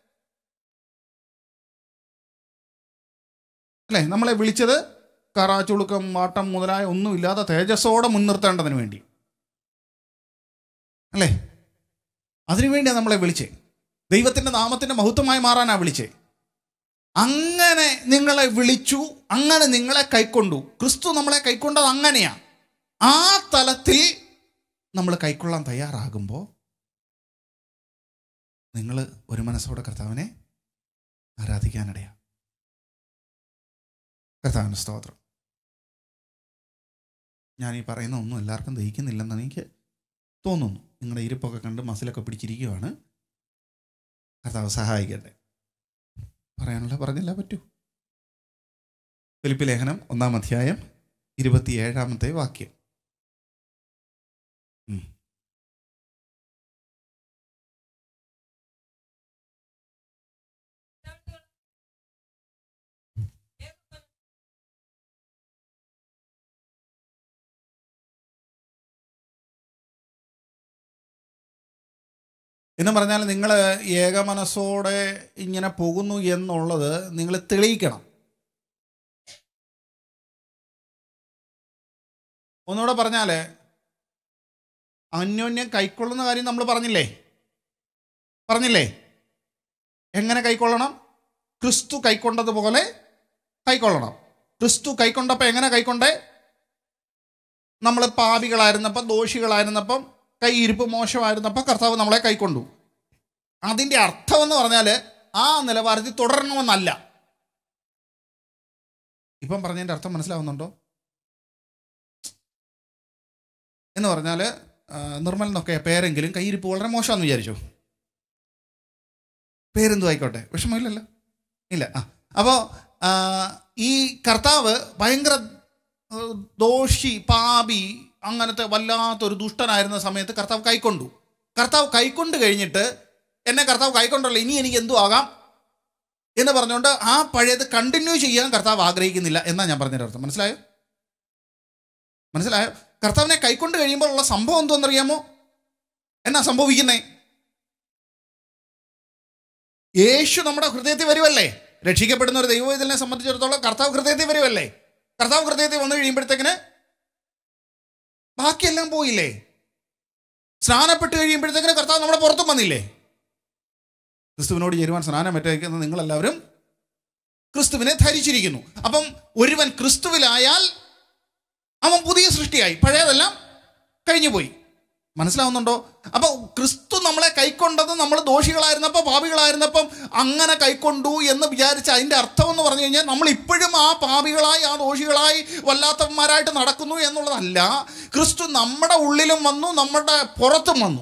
അല്ലേ നമ്മളെ വിളിച്ചത് കറാച്ചുളുക്കം വാട്ടം മുതലായ ഒന്നുമില്ലാതെ തേജസ്സോടെ മുൻനിർത്തേണ്ടതിന് വേണ്ടി അല്ലേ അതിനുവേണ്ടിയാണ് നമ്മളെ വിളിച്ചേ ദൈവത്തിൻ്റെ നാമത്തിൻ്റെ മഹത്വമായി മാറാനാണ് വിളിച്ചേ അങ്ങനെ നിങ്ങളെ വിളിച്ചു അങ്ങനെ നിങ്ങളെ കൈക്കൊണ്ടു ക്രിസ്തു നമ്മളെ കൈക്കൊണ്ടത് അങ്ങനെയാ ആ തലത്തിൽ നമ്മൾ കൈക്കൊള്ളാൻ തയ്യാറാകുമ്പോൾ നിങ്ങൾ ഒരു മനസ്സോടെ കർത്താവിനെ ആരാധിക്കാനിടയാ കർത്താവിന് സ്തോത്രം ഞാൻ ഈ പറയുന്ന ഒന്നും എല്ലാവർക്കും ദഹിക്കുന്നില്ലെന്നാണ് എനിക്ക് തോന്നുന്നു നിങ്ങളുടെ ഇരിപ്പൊക്കെ കണ്ട് മസിലൊക്കെ പിടിച്ചിരിക്കുവാണ് കർത്താവ് സഹായിക്കട്ടെ പറയാനുള്ള പറഞ്ഞില്ല പറ്റൂ ഫിലിപ്പ് ലേഖനം ഒന്നാം അധ്യായം ഇരുപത്തിയേഴാമത്തെ വാക്യം ഉം. എന്ന് പറഞ്ഞാൽ നിങ്ങൾ ഏക മനസ്സോടെ ഇങ്ങനെ പോകുന്നു എന്നുള്ളത് നിങ്ങൾ തെളിയിക്കണം ഒന്നുകൂടെ പറഞ്ഞാൽ അന്യോന്യം കൈക്കൊള്ളുന്ന കാര്യം നമ്മൾ പറഞ്ഞില്ലേ പറഞ്ഞില്ലേ എങ്ങനെ കൈക്കൊള്ളണം ക്രിസ്തു കൈക്കൊണ്ടതുപോലെ കൈക്കൊള്ളണം ക്രിസ്തു കൈക്കൊണ്ടപ്പോൾ എങ്ങനെ കൈക്കൊണ്ടേ നമ്മൾ പാപികളായിരുന്നപ്പം ദോഷികളായിരുന്നപ്പം കൈയിരിപ്പ് മോശമായിരുന്നപ്പോൾ കർത്താവ് നമ്മളെ കൈക്കൊണ്ടു അതിൻ്റെ അർത്ഥം എന്ന് പറഞ്ഞാൽ ആ നിലവാരത്തിൽ തുടരണമെന്നല്ല ഇപ്പം പറഞ്ഞതിൻ്റെ അർത്ഥം മനസ്സിലാവുന്നുണ്ടോ എന്ന് പറഞ്ഞാൽ നിർമ്മൽ എന്നൊക്കെ പേരെങ്കിലും കൈയിരിപ്പ് വളരെ മോശമാണെന്ന് വിചാരിച്ചു പേരെന്തു ആയിക്കോട്ടെ വിഷമമില്ലല്ലോ ഇല്ല ആ അപ്പോൾ ഈ കർത്താവ് ഭയങ്കര ആ, ദോഷി പാപി അങ്ങനത്തെ വല്ലാത്തൊരു ദുഷ്ടനായിരുന്ന സമയത്ത് കർത്താവ് കൈക്കൊണ്ടു കർത്താവ് കൈക്കൊണ്ട് കഴിഞ്ഞിട്ട് എന്നെ കർത്താവ് കൈക്കൊണ്ടല്ലോ ഇനി എനിക്ക് എന്തു ആകാം എന്ന് പറഞ്ഞുകൊണ്ട് ആ പഴയത് കണ്ടിന്യൂ ചെയ്യാൻ കർത്താവ് ആഗ്രഹിക്കുന്നില്ല എന്നാ ഞാൻ പറഞ്ഞതിൻ്റെ അർത്ഥം മനസ്സിലായോ മനസ്സിലായോ കർത്താവിനെ കൈക്കൊണ്ട് കഴിയുമ്പോൾ ഉള്ള സംഭവം എന്തോന്നറിയാമോ എന്നാ സംഭവിക്കുന്നേ യേശു നമ്മുടെ ഹൃദയത്തിൽ വരുമല്ലേ രക്ഷിക്കപ്പെടുന്ന ഒരു ദൈവവേദനെ സംബന്ധിച്ചിടത്തോളം കർത്താവ് ഹൃദയത്തിൽ വരുമല്ലേ കർത്താവ് ഹൃദയത്തിൽ വന്നു കഴിയുമ്പോഴത്തേക്കിന് ബാക്കിയെല്ലാം പോയില്ലേ സ്നാനപ്പെട്ട് കഴിയുമ്പോഴത്തേക്കിന് കർത്താവ് നമ്മുടെ പുറത്തും വന്നില്ലേ ക്രിസ്തുവിനോട് ചേരുവാൻ സ്നാനം പറ്റേക്കുന്ന നിങ്ങളെല്ലാവരും ക്രിസ്തുവിനെ ധരിച്ചിരിക്കുന്നു അപ്പം ഒരുവൻ ക്രിസ്തുവിലായാൽ അവൻ പുതിയ സൃഷ്ടിയായി പഴയതെല്ലാം കഴിഞ്ഞുപോയി മനസ്സിലാവുന്നുണ്ടോ അപ്പൊ ക്രിസ്തു നമ്മളെ കൈക്കൊണ്ടത് നമ്മൾ ദോഷികളായിരുന്നപ്പോൾ പാപികളായിരുന്നപ്പം അങ്ങനെ കൈക്കൊണ്ടു എന്ന് വിചാരിച്ച അതിൻ്റെ അർത്ഥം എന്ന് പറഞ്ഞു കഴിഞ്ഞാൽ നമ്മൾ ഇപ്പോഴും ആ പാപികളായി ആ ദോഷികളായി വല്ലാത്തവന്മാരായിട്ട് നടക്കുന്നു എന്നുള്ളതല്ല ക്രിസ്തു നമ്മുടെ ഉള്ളിലും വന്നു നമ്മുടെ പുറത്തും വന്നു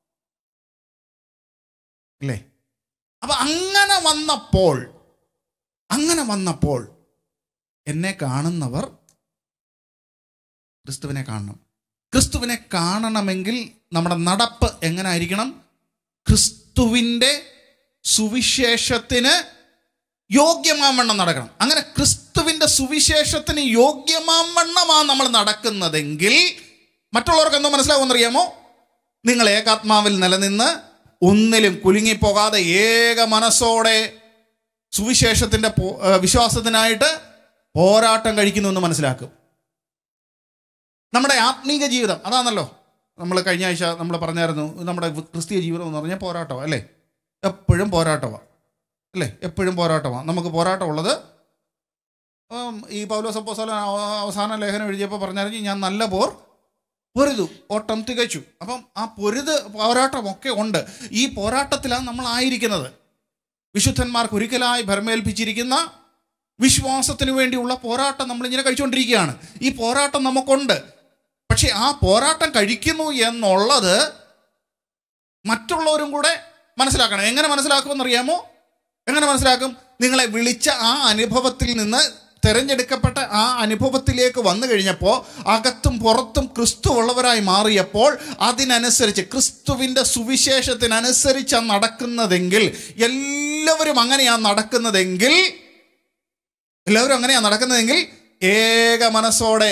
അല്ലേ അപ്പൊ അങ്ങനെ വന്നപ്പോൾ അങ്ങനെ വന്നപ്പോൾ എന്നെ കാണുന്നവർ ക്രിസ്തുവിനെ കാണണം ക്രിസ്തുവിനെ കാണണമെങ്കിൽ നമ്മുടെ നടപ്പ് എങ്ങനെ ആയിരിക്കണം ക്രിസ്തുവിൻ്റെ സുവിശേഷത്തിന് യോഗ്യമാവണ്ണം നടക്കണം അങ്ങനെ ക്രിസ്തുവിൻ്റെ സുവിശേഷത്തിന് യോഗ്യമാവണ്ണമാണ് നമ്മൾ നടക്കുന്നതെങ്കിൽ മറ്റുള്ളവർക്ക് എന്തോ മനസ്സിലാവുമെന്നറിയാമോ നിങ്ങൾ ഏകാത്മാവിൽ നിലനിന്ന് ഒന്നിലും കുലുങ്ങിപ്പോകാതെ ഏക മനസ്സോടെ സുവിശേഷത്തിൻ്റെ പോ- ഏ, വിശ്വാസത്തിനായിട്ട് പോരാട്ടം കഴിക്കുന്നു എന്ന് മനസ്സിലാക്കും നമ്മുടെ ആത്മീക ജീവിതം അതാണല്ലോ നമ്മൾ കഴിഞ്ഞ ആഴ്ച നമ്മൾ പറഞ്ഞായിരുന്നു നമ്മുടെ ക്രിസ്തീയ ജീവിതം എന്ന് പറഞ്ഞാൽ പോരാട്ടമാണ് അല്ലേ എപ്പോഴും പോരാട്ടമാണ് അല്ലേ എപ്പോഴും പോരാട്ടമാണ് നമുക്ക് പോരാട്ടമുള്ളത് ഉം, ഈ പൗലോസ് അപ്പോസ്തലൻ അവ- അവസാന ലേഖനം എഴുതിയപ്പോൾ പറഞ്ഞായിരുന്നു ഞാൻ നല്ല പോർ പൊരുതു ഓട്ടം തികച്ചു അപ്പം ആ പൊരുത് പോരാട്ടമൊക്കെ ഉണ്ട് ഈ പോരാട്ടത്തിലാണ് നമ്മൾ ആയിരിക്കുന്നത് വിശുദ്ധന്മാർക്ക് ഒരിക്കലായി ഭരമേൽപ്പിച്ചിരിക്കുന്ന വിശ്വാസത്തിന് വേണ്ടിയുള്ള പോരാട്ടം നമ്മളിങ്ങനെ കഴിച്ചുകൊണ്ടിരിക്കുകയാണ് ഈ പോരാട്ടം നമുക്കുണ്ട് പക്ഷെ ആ പോരാട്ടം കഴിക്കുന്നു എന്നുള്ളത് മറ്റുള്ളവരും കൂടെ മനസ്സിലാക്കണം എങ്ങനെ മനസ്സിലാക്കുമെന്നറിയാമോ എങ്ങനെ മനസ്സിലാക്കും നിങ്ങളെ വിളിച്ച ആ അനുഭവത്തിൽ നിന്ന് തിരഞ്ഞെടുക്കപ്പെട്ട ആ അനുഭവത്തിലേക്ക് വന്നു കഴിഞ്ഞപ്പോൾ അകത്തും പുറത്തും ക്രിസ്തു ഉള്ളവരായി മാറിയപ്പോൾ അതിനനുസരിച്ച് ക്രിസ്തുവിൻ്റെ സുവിശേഷത്തിനനുസരിച്ചാണ് നടക്കുന്നതെങ്കിൽ എല്ലാവരും അങ്ങനെയാണ് നടക്കുന്നതെങ്കിൽ എല്ലാവരും അങ്ങനെയാണ് നടക്കുന്നതെങ്കിൽ ഏക മനസ്സോടെ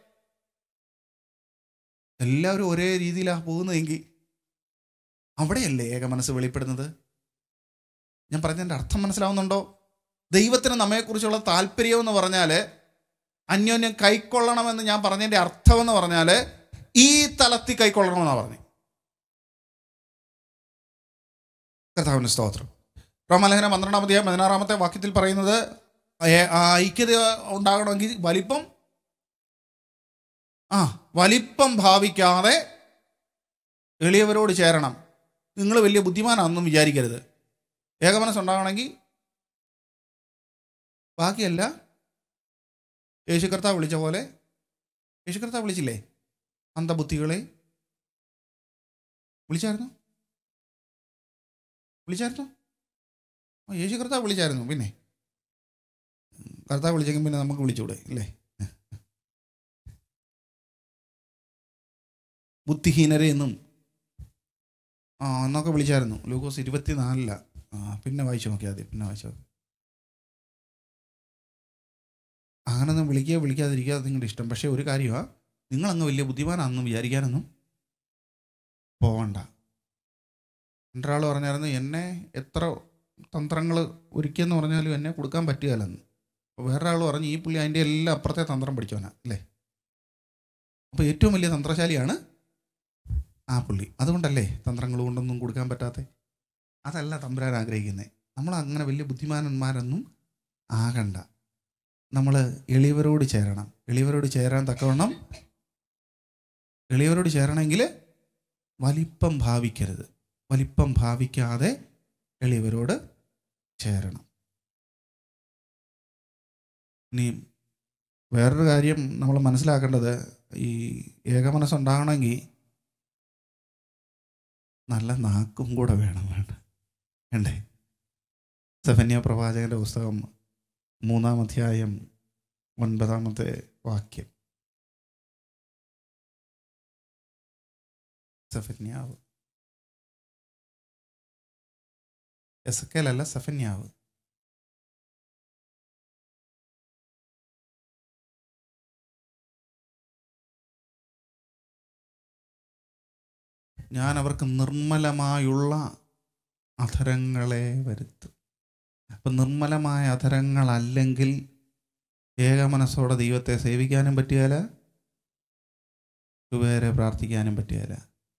എല്ലാവരും ഒരേ രീതിയിലാണ് പോകുന്നതെങ്കിൽ അവിടെയല്ലേ ഏക മനസ്സ് വെളിപ്പെടുന്നത് ഞാൻ പറഞ്ഞതിൻ്റെ അർത്ഥം മനസ്സിലാവുന്നുണ്ടോ ദൈവത്തിന് നമ്മെക്കുറിച്ചുള്ള താല്പര്യം എന്ന് പറഞ്ഞാൽ അന്യോന്യം കൈക്കൊള്ളണമെന്ന് ഞാൻ പറഞ്ഞതിൻ്റെ അർത്ഥം എന്ന് പറഞ്ഞാൽ ഈ തലത്തിൽ കൈക്കൊള്ളണമെന്നാണ് പറഞ്ഞു കർത്താവിൻ്റെ സ്തോത്രം റോമലേഖനം പന്ത്രണ്ടാമത്തെ പതിനാറാമത്തെ വാക്യത്തിൽ പറയുന്നത് ഏ- ആ ഐക്യത ഉണ്ടാകണമെങ്കിൽ വലിപ്പം ആ വലിപ്പം ഭാവിക്കാതെ എളിയവരോട് ചേരണം നിങ്ങൾ വലിയ ബുദ്ധിമാനാണെന്നും വിചാരിക്കരുത് ഏകമനസ്സുണ്ടാകണമെങ്കിൽ ബാക്കിയല്ല യേശു കർത്താവ് വിളിച്ച പോലെ യേശു കർത്താവ് വിളിച്ചില്ലേ അന്ധബുദ്ധികളെ വിളിച്ചായിരുന്നു വിളിച്ചായിരുന്നു ആ യേശു കർത്താവ് വിളിച്ചായിരുന്നു പിന്നെ കർത്താവ് വിളിച്ചെങ്കിൽ പിന്നെ നമുക്ക് വിളിച്ചൂടെ ഇല്ലേ ബുദ്ധിഹീനരെ എന്നും ആ എന്നൊക്കെ വിളിച്ചായിരുന്നു ലൂക്കോസ് ഇരുപത്തിനാലില ആ പിന്നെ വായിച്ചു നോക്കിയാൽ മതി പിന്നെ വായിച്ചു നോക്കി അങ്ങനൊന്നും വിളിക്കുക വിളിക്കാതിരിക്കുക അത് നിങ്ങളുടെ ഇഷ്ടം പക്ഷേ ഒരു കാര്യമാണ് നിങ്ങളങ്ങ് വലിയ ബുദ്ധിമാനാണെന്ന് വിചാരിക്കാനൊന്നും പോവണ്ട ഒരാൾ പറഞ്ഞായിരുന്നു എന്നെ എത്ര തന്ത്രങ്ങൾ ഒരുക്കിയെന്ന് പറഞ്ഞാലും എന്നെ കൊടുക്കാൻ പറ്റുകയില്ലെന്ന് അപ്പോൾ വേറൊരാൾ പറഞ്ഞു ഈ പുള്ളി അതിൻ്റെ എല്ലാം അപ്പുറത്തെ തന്ത്രം പഠിച്ചവനാ അല്ലേ അപ്പോൾ ഏറ്റവും വലിയ തന്ത്രശാലിയാണ് ആ പുള്ളി അതുകൊണ്ടല്ലേ തന്ത്രങ്ങൾ കൊണ്ടൊന്നും കൊടുക്കാൻ പറ്റാത്ത അതല്ല തമ്പുരാൻ ആഗ്രഹിക്കുന്നത് നമ്മൾ അങ്ങനെ വലിയ ബുദ്ധിമാനന്മാരൊന്നും ആകണ്ട നമ്മൾ എളിയവരോട് ചേരണം എളിയവരോട് ചേരാൻ തക്കവണ്ണം എളിയവരോട് ചേരണമെങ്കിൽ വലിപ്പം ഭാവിക്കരുത് വലിപ്പം ഭാവിക്കാതെ എളിയവരോട് ചേരണം ഇനി വേറൊരു കാര്യം നമ്മൾ മനസ്സിലാക്കേണ്ടത് ഈ ഏകമനസ്സുണ്ടാകണമെങ്കിൽ നല്ല നാക്കും കൂടെ വേണം വേണ്ട വേണ്ടേ സഫന്യ പ്രവാചകന്റെ പുസ്തകം മൂന്നാം അധ്യായം ഒൻപതാമത്തെ വാക്യം സഫന്യാവ് എസക്കേലല്ല സഫന്യാവ് ഞാൻ അവർക്ക് നിർമ്മലമായുള്ള അധരങ്ങളെ വരുത്തും അപ്പം നിർമ്മലമായ അധരങ്ങളല്ലെങ്കിൽ ഏകമനസ്സോടെ ദൈവത്തെ സേവിക്കാനും പറ്റിയാല ചുവേരെ പ്രാർത്ഥിക്കാനും പറ്റിയാല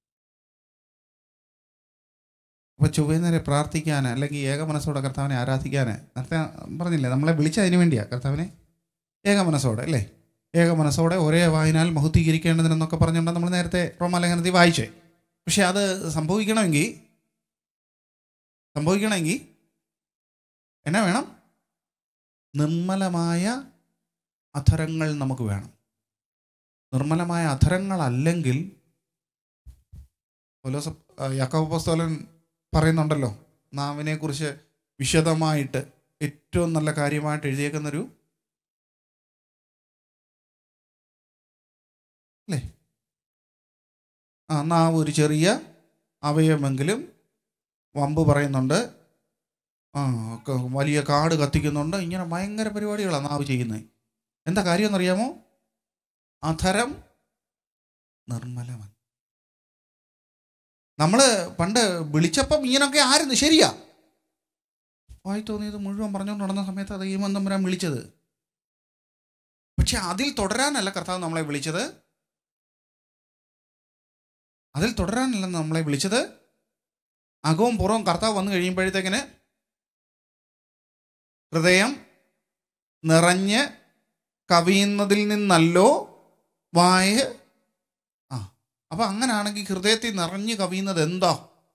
അപ്പോൾ ചൊവ്വേന്നേരെ പ്രാർത്ഥിക്കാൻ അല്ലെങ്കിൽ ഏകമനസ്സോടെ കർത്താവിനെ ആരാധിക്കാൻ നേരത്തെ പറഞ്ഞില്ലേ നമ്മളെ വിളിച്ചതിന് വേണ്ടിയാണ് കർത്താവിനെ ഏകമനസ്സോടെ അല്ലേ ഏകമനസ്സോടെ ഒരേ വായനാൽ മഹുദ്ധീകരിക്കേണ്ടതിനെന്നൊക്കെ പറഞ്ഞുകൊണ്ട് നമ്മൾ നേരത്തെ റോമാലേഖനത്തിൽ വായിച്ചേ പക്ഷെ അത് സംഭവിക്കണമെങ്കിൽ സംഭവിക്കണമെങ്കിൽ എന്നാ വേണം നിർമ്മലമായ അധരങ്ങൾ നമുക്ക് വേണം നിർമ്മലമായ അധരങ്ങളല്ലെങ്കിൽ പൗലോസ് യാക്കോബ് പുസ്തകൻ പറയുന്നുണ്ടല്ലോ നാവിനെക്കുറിച്ച് വിശദമായിട്ട് ഏറ്റവും നല്ല കാര്യമായിട്ട് എഴുതിയേക്കുന്നൊരു അല്ലേ ആ നാവ് ഒരു ചെറിയ അവയവമെങ്കിലും വമ്പ് പറയുന്നുണ്ട് ആ ക- വലിയ കാട് കത്തിക്കുന്നുണ്ട് ഇങ്ങനെ ഭയങ്കര പരിപാടികളാണ് നാവ് ചെയ്യുന്നത് എന്താ കാര്യം എന്നറിയാമോ അധരം നിർമ്മലമൻ നമ്മൾ പണ്ട് വിളിച്ചപ്പം ഇങ്ങനൊക്കെ ആയിരുന്നു ശരിയാ വായി തോന്നിയത് മുഴുവൻ പറഞ്ഞുകൊണ്ട് നടന്ന സമയത്ത് അത് ഈ തമ്പുരാൻ വിളിച്ചത് പക്ഷെ അതിൽ തുടരാനല്ല കർത്താവ് നമ്മളെ വിളിച്ചത് അതിൽ തുടരാനല്ല നമ്മളെ വിളിച്ചത് അകവും പുറവും കർത്താവ് വന്നു കഴിയുമ്പോഴത്തേക്കിന് ഹൃദയം നിറഞ്ഞ് കവിയുന്നതിൽ നിന്നല്ലോ വായ ആ അപ്പൊ അങ്ങനാണെങ്കിൽ ഹൃദയത്തിൽ നിറഞ്ഞ് കവിയുന്നത് എന്താ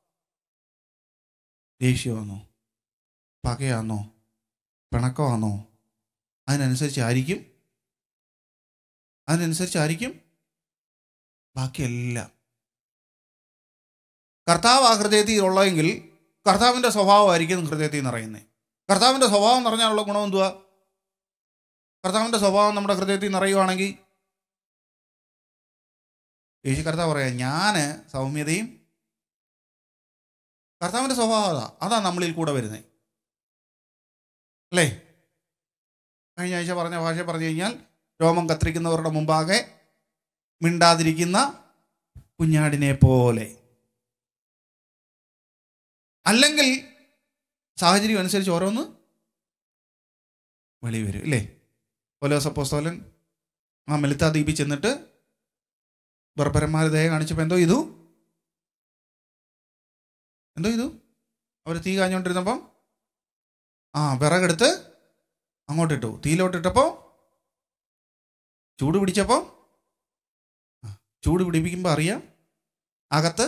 ദേഷ്യമാണോ പകയാണോ പിണക്കമാണോ അതിനനുസരിച്ചായിരിക്കും അതിനനുസരിച്ചായിരിക്കും ബാക്കിയെല്ലാം കർത്താവ് ആ ഹൃദയത്തിൽ ഉള്ളതെങ്കിൽ കർത്താവിൻ്റെ സ്വഭാവമായിരിക്കും ഹൃദയത്തിൽ നിറയുന്നത് കർത്താവിൻ്റെ സ്വഭാവം നിറഞ്ഞാലുള്ള ഗുണം എന്തുവാ കർത്താവിൻ്റെ സ്വഭാവം നമ്മുടെ ഹൃദയത്തിൽ നിറയുവാണെങ്കിൽ യേശു കർത്താവ് പറയാം ഞാൻ സൗമ്യതയും കർത്താവിൻ്റെ സ്വഭാവം അതാ അതാ നമ്മളിൽ കൂടെ വരുന്നത് അല്ലേ കഴിഞ്ഞ ആഴ്ച പറഞ്ഞ ഭാഷ പറഞ്ഞു കഴിഞ്ഞാൽ രോമം കത്തിരിക്കുന്നവരുടെ മുമ്പാകെ മിണ്ടാതിരിക്കുന്ന കുഞ്ഞാടിനെ പോലെ അല്ലെങ്കിൽ സാഹചര്യം അനുസരിച്ച് ഓരോന്ന് വെളി വരും ഇല്ലേ പോലോസപ്പോസ്തോലൻ ആ മെലിത്ത ദ്വീപിൽ ചെന്നിട്ട് ബർബരന്മാർ ദയ കാണിച്ചപ്പോൾ എന്തോ ഇതു എന്തോ ഇതു അവർ തീ കാഞ്ഞുകൊണ്ടിരുന്നപ്പം ആ വിറകെടുത്ത് അങ്ങോട്ടിട്ടു തീയിലോട്ടിട്ടപ്പോൾ ചൂട് പിടിച്ചപ്പോൾ ആ, ചൂട് പിടിപ്പിക്കുമ്പോൾ അറിയാം അകത്ത്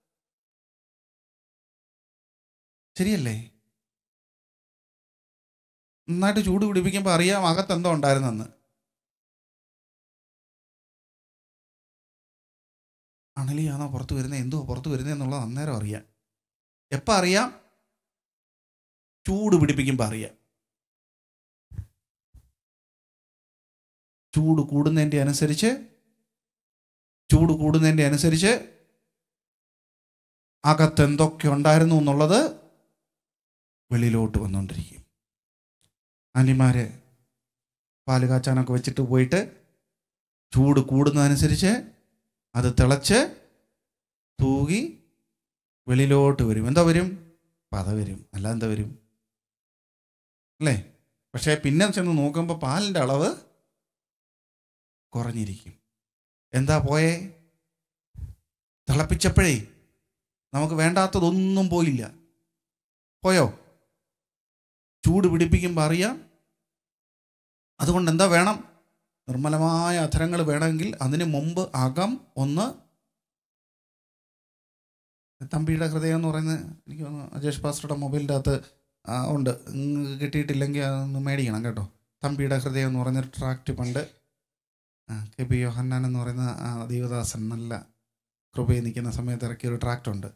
ശരിയല്ലേ നന്നായിട്ട് ചൂട് പിടിപ്പിക്കുമ്പോൾ അറിയാം അകത്ത് എന്തോ ഉണ്ടായിരുന്നെന്ന് അണലിയാണോ പുറത്ത് വരുന്നത് എന്തോ പുറത്ത് വരുന്നത് എന്നുള്ളത് അന്നേരം അറിയാം എപ്പോൾ അറിയാം ചൂട് പിടിപ്പിക്കുമ്പോൾ അറിയാം ചൂട് കൂടുന്നതിൻ്റെ അനുസരിച്ച് ചൂട് കൂടുന്നതിൻ്റെ അനുസരിച്ച് അകത്ത് എന്തൊക്കെ ഉണ്ടായിരുന്നു എന്നുള്ളത് വെളിയിലോട്ട് വന്നുകൊണ്ടിരിക്കും ആൻറ്റിമാര് പാല് കാച്ചാനൊക്കെ വെച്ചിട്ട് പോയിട്ട് ചൂട് കൂടുന്നതനുസരിച്ച് അത് തിളച്ച് തൂകി വെളിയിലോട്ട് വരും എന്താ വരും പത വരും അല്ല എന്താ വരും അല്ലേ പക്ഷേ പിന്നെ ചെന്ന് നോക്കുമ്പോൾ പാലിൻ്റെ അളവ് കുറഞ്ഞിരിക്കും എന്താ പോയേ തിളപ്പിച്ചപ്പോഴേ നമുക്ക് വേണ്ടാത്തതൊന്നും പോയില്ല പോയോ ചൂട് പിടിപ്പിക്കുമ്പോൾ അറിയാം അതുകൊണ്ട് എന്താ വേണം നിർമ്മലമായ അധരങ്ങൾ വേണമെങ്കിൽ അതിന് മുമ്പ് അകം ഒന്ന് തമ്പിയുടെ ഹൃദയം എന്ന് പറയുന്നത് എനിക്ക് തോന്നുന്നു അജേഷ് പാസ്റ്ററുടെ മൊബൈലിൻ്റെ അകത്ത് ആ, ഉണ്ട് നിങ്ങൾക്ക് കിട്ടിയിട്ടില്ലെങ്കിൽ അതൊന്ന് മേടിക്കണം കേട്ടോ തമ്പിയുടെ ഹൃദയം എന്ന് പറഞ്ഞൊരു ട്രാക്റ്റ് പണ്ട് ആ, കെ പി യോഹന്നാൻ എന്ന് പറയുന്ന ആ ദൈവദാസൻ നല്ല കൃപയിൽ നിൽക്കുന്ന സമയത്ത് ഇറക്കിയ ഒരു ട്രാക്റ്റ് ഉണ്ട്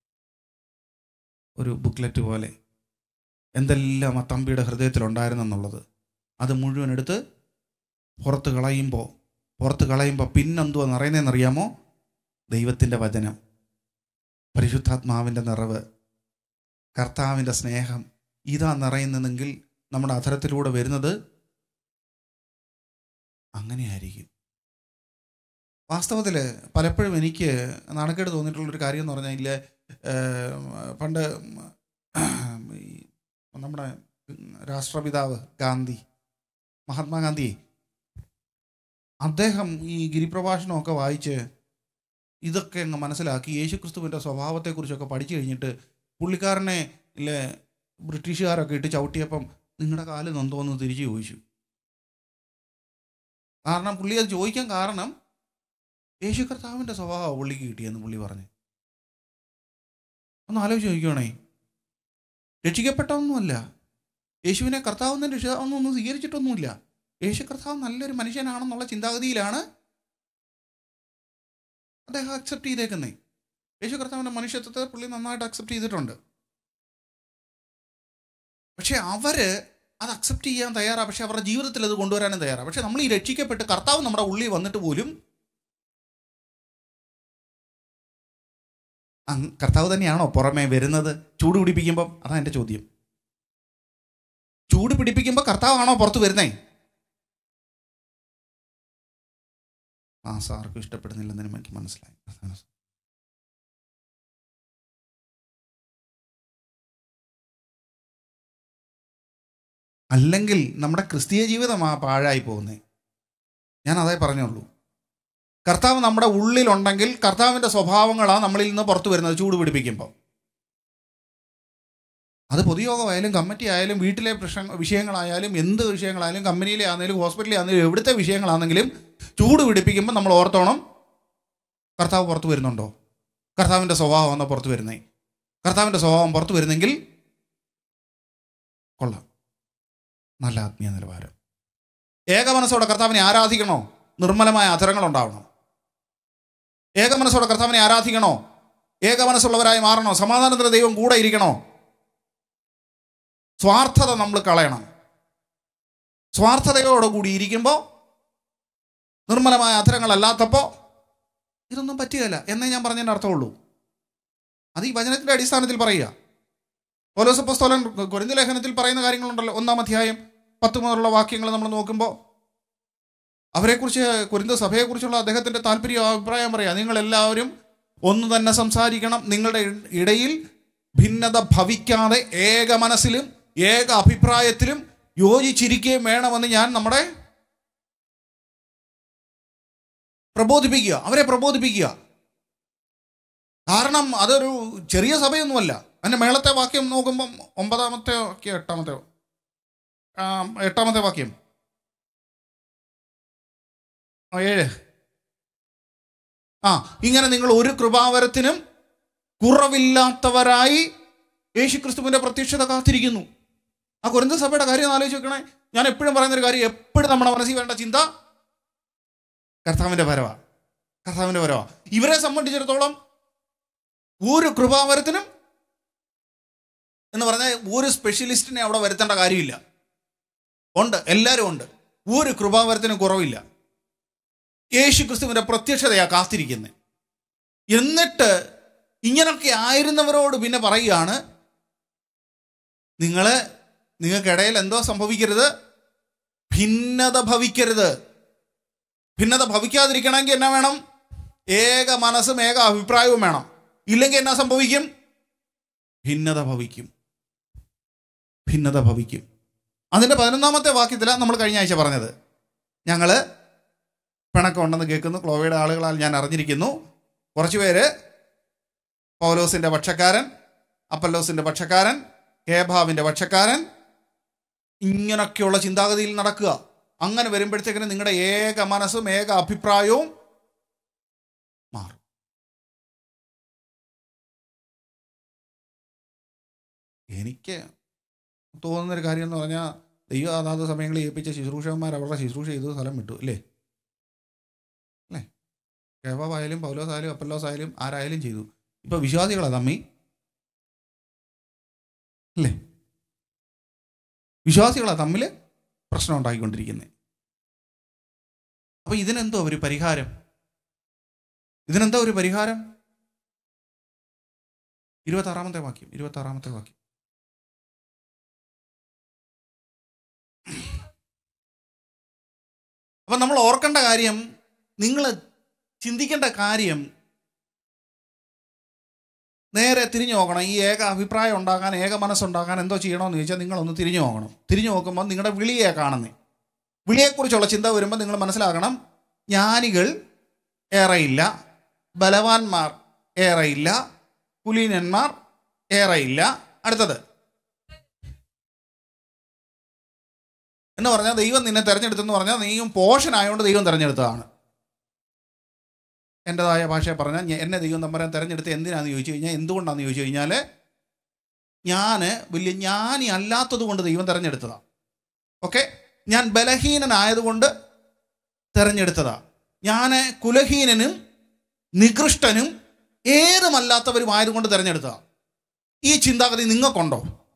ഒരു ബുക്ക്ലെറ്റ് പോലെ എന്തെല്ലാം ആ തമ്പിയുടെ ഹൃദയത്തിലുണ്ടായിരുന്നെന്നുള്ളത് അത് മുഴുവൻ എടുത്ത് പുറത്ത് കളയുമ്പോൾ പുറത്ത് കളയുമ്പോൾ പിന്നെന്തുവാ അറിയാമോ ദൈവത്തിൻ്റെ വചനം പരിശുദ്ധാത്മാവിൻ്റെ നിറവ് കർത്താവിൻ്റെ സ്നേഹം ഇതാ നിറയുന്നതെങ്കിൽ നമ്മുടെ അധരത്തിലൂടെ വരുന്നത് അങ്ങനെയായിരിക്കും വാസ്തവത്തിൽ പലപ്പോഴും എനിക്ക് നാണക്കേട് തോന്നിയിട്ടുള്ളൊരു കാര്യം എന്ന് പറഞ്ഞാൽ ഏഹ്, പണ്ട് ഈ നമ്മുടെ രാഷ്ട്രപിതാവ് ഗാന്ധി മഹാത്മാഗാന്ധി അദ്ദേഹം ഈ ഗിരിപ്രഭാഷണമൊക്കെ വായിച്ച് ഇതൊക്കെ അങ്ങ് മനസ്സിലാക്കി യേശുക്രിസ്തുവിൻ്റെ സ്വഭാവത്തെക്കുറിച്ചൊക്കെ പഠിച്ചു കഴിഞ്ഞിട്ട് പുള്ളിക്കാരനെ ഇല്ലേ ബ്രിട്ടീഷുകാരൊക്കെ ഇട്ട് ചവിട്ടിയപ്പം നിങ്ങളുടെ കാല് നൊന്തോന്ന് തിരിച്ചു ചോദിച്ചു കാരണം പുള്ളി അത് ചോദിക്കാൻ കാരണം യേശു കർത്താവിൻ്റെ സ്വഭാവം പുള്ളിക്ക് കിട്ടിയെന്ന് പുള്ളി പറഞ്ഞു ഒന്ന് ആലോചിച്ച് നോക്കിക്കോണേ രക്ഷിക്കപ്പെട്ടൊന്നുമല്ല യേശുവിനെ കർത്താവെന്ന് രക്ഷിതാവെന്നും ഒന്നും സ്വീകരിച്ചിട്ടൊന്നുമില്ല യേശു കർത്താവ് നല്ലൊരു മനുഷ്യനാണെന്നുള്ള ചിന്താഗതിയിലാണ് അദ്ദേഹം അക്സെപ്റ്റ് ചെയ്തേക്കുന്നത് യേശു കർത്താവിൻ്റെ മനുഷ്യത്വത്തെ പുള്ളി നന്നായിട്ട് അക്സെപ്റ്റ് ചെയ്തിട്ടുണ്ട് പക്ഷെ അവര് അത് അക്സെപ്റ്റ് ചെയ്യാൻ തയ്യാറാണ് പക്ഷെ അവരുടെ ജീവിതത്തിൽ അത് കൊണ്ടുവരാനും തയ്യാറാണ് പക്ഷെ നമ്മൾ ഈ രക്ഷിക്കപ്പെട്ട് കർത്താവ് നമ്മുടെ ഉള്ളിൽ വന്നിട്ട് പോലും അങ് കർത്താവ് തന്നെയാണോ പുറമേ വരുന്നത് ചൂട് പിടിപ്പിക്കുമ്പം അതാ എൻ്റെ ചോദ്യം ചൂട് പിടിപ്പിക്കുമ്പോൾ കർത്താവാണോ പുറത്ത് വരുന്നേ ആ സാർക്കും ഇഷ്ടപ്പെടുന്നില്ലെന്ന് എനിക്ക് മനസ്സിലായി അല്ലെങ്കിൽ നമ്മുടെ ക്രിസ്തീയ ജീവിതം ആ പാഴായി പോകുന്നേ ഞാൻ അതേ പറഞ്ഞുള്ളൂ കർത്താവ് നമ്മുടെ ഉള്ളിലുണ്ടെങ്കിൽ കർത്താവിൻ്റെ സ്വഭാവങ്ങളാണ് നമ്മളിൽ നിന്ന് പുറത്തു വരുന്നത് ചൂട് പിടിപ്പിക്കുമ്പോൾ അത് പൊതുയോഗമായാലും കമ്മിറ്റി ആയാലും വീട്ടിലെ പ്രശ്ന വിഷയങ്ങളായാലും എന്ത് വിഷയങ്ങളായാലും കമ്പനിയിലെ ആണെങ്കിലും ഹോസ്പിറ്റലിൽ ആണെങ്കിലും എവിടുത്തെ വിഷയങ്ങളാണെങ്കിലും ചൂട് പിടിപ്പിക്കുമ്പോൾ നമ്മൾ ഓർത്തോണം കർത്താവ് പുറത്തു വരുന്നുണ്ടോ കർത്താവിൻ്റെ സ്വഭാവമാണ് പുറത്തു വരുന്നേ കർത്താവിൻ്റെ സ്വഭാവം പുറത്തു വരുന്നെങ്കിൽ കൊള്ളാം നല്ല ആത്മീയ നിലവാരം ഏക മനസ്സോടെ കർത്താവിനെ ആരാധിക്കണോ നിർമ്മലമായ അധരങ്ങൾ ഉണ്ടാവണം ഏക മനസ്സോടെ കർത്താവിനെ ആരാധിക്കണോ ഏക മനസ്സുള്ളവരായി മാറണോ സമാധാനത്തിന് ദൈവം കൂടെ ഇരിക്കണോ സ്വാർത്ഥത നമ്മൾ കളയണം സ്വാർത്ഥതയോടെ കൂടി ഇരിക്കുമ്പോൾ നിർമ്മലമായ അധരങ്ങളല്ലാത്തപ്പോൾ ഇതൊന്നും പറ്റുകയില്ല എന്നേ ഞാൻ പറഞ്ഞതിൻ്റെ അർത്ഥമുള്ളൂ അത് ഈ വചനത്തിൻ്റെ അടിസ്ഥാനത്തിൽ പറയുക പോലോസപ്പസ്തോലൻ കുരുന്ന ലേഖനത്തിൽ പറയുന്ന കാര്യങ്ങളുണ്ടല്ലോ ഒന്നാം അധ്യായം പത്ത് മുതലുള്ള വാക്യങ്ങൾ നമ്മൾ നോക്കുമ്പോൾ അവരെക്കുറിച്ച് കുരുന്ത സഭയെക്കുറിച്ചുള്ള അദ്ദേഹത്തിൻ്റെ താല്പര്യം അഭിപ്രായം പറയാം നിങ്ങളെല്ലാവരും ഒന്ന് തന്നെ സംസാരിക്കണം നിങ്ങളുടെ ഇടയിൽ ഭിന്നത ഭവിക്കാതെ ഏക മനസ്സിലും ഏക അഭിപ്രായത്തിലും യോജിച്ചിരിക്കുകയും വേണമെന്ന് ഞാൻ നമ്മുടെ പ്രബോധിപ്പിക്കുക അവരെ പ്രബോധിപ്പിക്കുക കാരണം അതൊരു ചെറിയ സഭയൊന്നുമല്ല അതിൻ്റെ മേളത്തെ വാക്യം നോക്കുമ്പം ഒമ്പതാമത്തെ വാക്യം എട്ടാമത്തെ ആ, എട്ടാമത്തെ വാക്യം ആ, ഏഴ് ആ ഇങ്ങനെ നിങ്ങൾ ഒരു കൃപാവരത്തിനും കുറവില്ലാത്തവരായി യേശുക്രിസ്തുവിന്റെ പ്രത്യക്ഷത കാത്തിരിക്കുന്നു ആ കുരുന്ത സഭയുടെ കാര്യം ഒന്ന് ആലോചിച്ച് നോക്കണേ ഞാൻ എപ്പോഴും പറയുന്നൊരു കാര്യം എപ്പോഴും നമ്മുടെ മനസ്സിൽ വേണ്ട ചിന്ത കർത്താവിന്റെ വരവാ കർത്താവിന്റെ വരവാ ഇവരെ സംബന്ധിച്ചിടത്തോളം ഒരു കൃപാവരത്തിനും എന്ന് പറഞ്ഞാൽ ഒരു സ്പെഷ്യലിസ്റ്റിനെ അവിടെ വരുത്തേണ്ട കാര്യമില്ല ഉണ്ട് എല്ലാവരും ഉണ്ട് ഒരു കൃപാവരത്തിനും കുറവില്ല യേശു ക്രിസ്തുവിൻ്റെ പ്രത്യക്ഷതയാ കാത്തിരിക്കുന്നത് എന്നിട്ട് ഇങ്ങനൊക്കെ ആയിരുന്നവരോട് പിന്നെ പറയുകയാണ് നിങ്ങൾ നിങ്ങൾക്കിടയിൽ എന്തോ സംഭവിക്കരുത് ഭിന്നത ഭവിക്കരുത് ഭിന്നത ഭവിക്കാതിരിക്കണമെങ്കിൽ എന്നാ വേണം ഏക മനസ്സും ഏക അഭിപ്രായവും വേണം ഇല്ലെങ്കിൽ എന്നാ സംഭവിക്കും ഭിന്നത ഭവിക്കും ഭിന്നത ഭവിക്കും അതിൻ്റെ പതിനൊന്നാമത്തെ വാക്യത്തിലാണ് നമ്മൾ കഴിഞ്ഞ ആഴ്ച പറഞ്ഞത് ഞങ്ങൾ പിണക്കമുണ്ടെന്ന് കേൾക്കുന്നു ക്ലോവയുടെ ആളുകളാൽ ഞാൻ അറിഞ്ഞിരിക്കുന്നു കുറച്ച് പേര് പൗലോസിൻ്റെ പക്ഷക്കാരൻ അപ്പല്ലോസിൻ്റെ പക്ഷക്കാരൻ കേഭാവിൻ്റെ പക്ഷക്കാരൻ ഇങ്ങനൊക്കെയുള്ള ചിന്താഗതിയിൽ നടക്കുക അങ്ങനെ വരുമ്പോഴത്തേക്കിന് നിങ്ങളുടെ ഏക മനസ്സും ഏക അഭിപ്രായവും മാറും എനിക്ക് തോന്നുന്നൊരു കാര്യം എന്ന് പറഞ്ഞാൽ ദൈവം അതാത് സമയങ്ങളിൽ ഏൽപ്പിച്ച ശുശ്രൂഷകന്മാർ അവരുടെ ശുശ്രൂഷ ചെയ്ത് സ്ഥലം വിട്ടു അല്ലേ അല്ലേ കേവായാലും പൗലോസ് ആയാലും അപ്പല്ലോസ് ആയാലും ആരായാലും ചെയ്തു ഇപ്പൊ വിശ്വാസികളാ തമ്മി അല്ലേ വിശ്വാസികളാ തമ്മിൽ പ്രശ്നം ഉണ്ടാക്കിക്കൊണ്ടിരിക്കുന്നത് അപ്പൊ ഇതിനെന്തോ ഒരു പരിഹാരം ഇതിനെന്താ ഒരു പരിഹാരം ഇരുപത്താറാമത്തെ വാക്യം ഇരുപത്താറാമത്തെ വാക്യം അപ്പൊ നമ്മൾ ഓർക്കേണ്ട കാര്യം നിങ്ങൾ ചിന്തിക്കേണ്ട കാര്യം നേരെ തിരിഞ്ഞു നോക്കണം ഈ ഏക അഭിപ്രായം ഉണ്ടാക്കാൻ ഏക മനസ്സുണ്ടാക്കാൻ എന്തോ ചെയ്യണമെന്ന് ചോദിച്ചാൽ നിങ്ങളൊന്ന് തിരിഞ്ഞു നോക്കണം തിരിഞ്ഞു നോക്കുമ്പോൾ നിങ്ങളുടെ വിളിയെ കാണുന്നേ വിളിയെക്കുറിച്ചുള്ള ചിന്ത വരുമ്പോൾ നിങ്ങൾ മനസ്സിലാക്കണം ജ്ഞാനികൾ ഏറെയില്ല ബലവാന്മാർ ഏറെയില്ല കുലീനന്മാർ ഏറെയില്ല അടുത്തത് എന്ന് പറഞ്ഞാൽ ദൈവം നിന്നെ തിരഞ്ഞെടുത്തെന്ന് പറഞ്ഞാൽ നീയും പോഷനായതുകൊണ്ട് ദൈവം തിരഞ്ഞെടുത്തതാണ് എൻ്റെതായ ഭാഷയെ പറഞ്ഞാൽ ഞ- എന്നെ ദൈവം തമ്പരാൻ തിരഞ്ഞെടുത്ത് എന്തിനാണെന്ന് ചോദിച്ചു കഴിഞ്ഞാൽ എന്തുകൊണ്ടാണെന്ന് ചോദിച്ചു കഴിഞ്ഞാൽ ഞാൻ വലിയ ജ്ഞാനി അല്ലാത്തത് കൊണ്ട് ദൈവം തിരഞ്ഞെടുത്തതാണ് ഓക്കെ ഞാൻ ബലഹീനനായതുകൊണ്ട് തിരഞ്ഞെടുത്തതാ ഞാൻ കുലഹീനനും നികൃഷ്ടനും ഏതുമല്ലാത്തവരുമായതുകൊണ്ട് തിരഞ്ഞെടുത്തതാ ഈ ചിന്താഗതി നിങ്ങൾക്കുണ്ടോ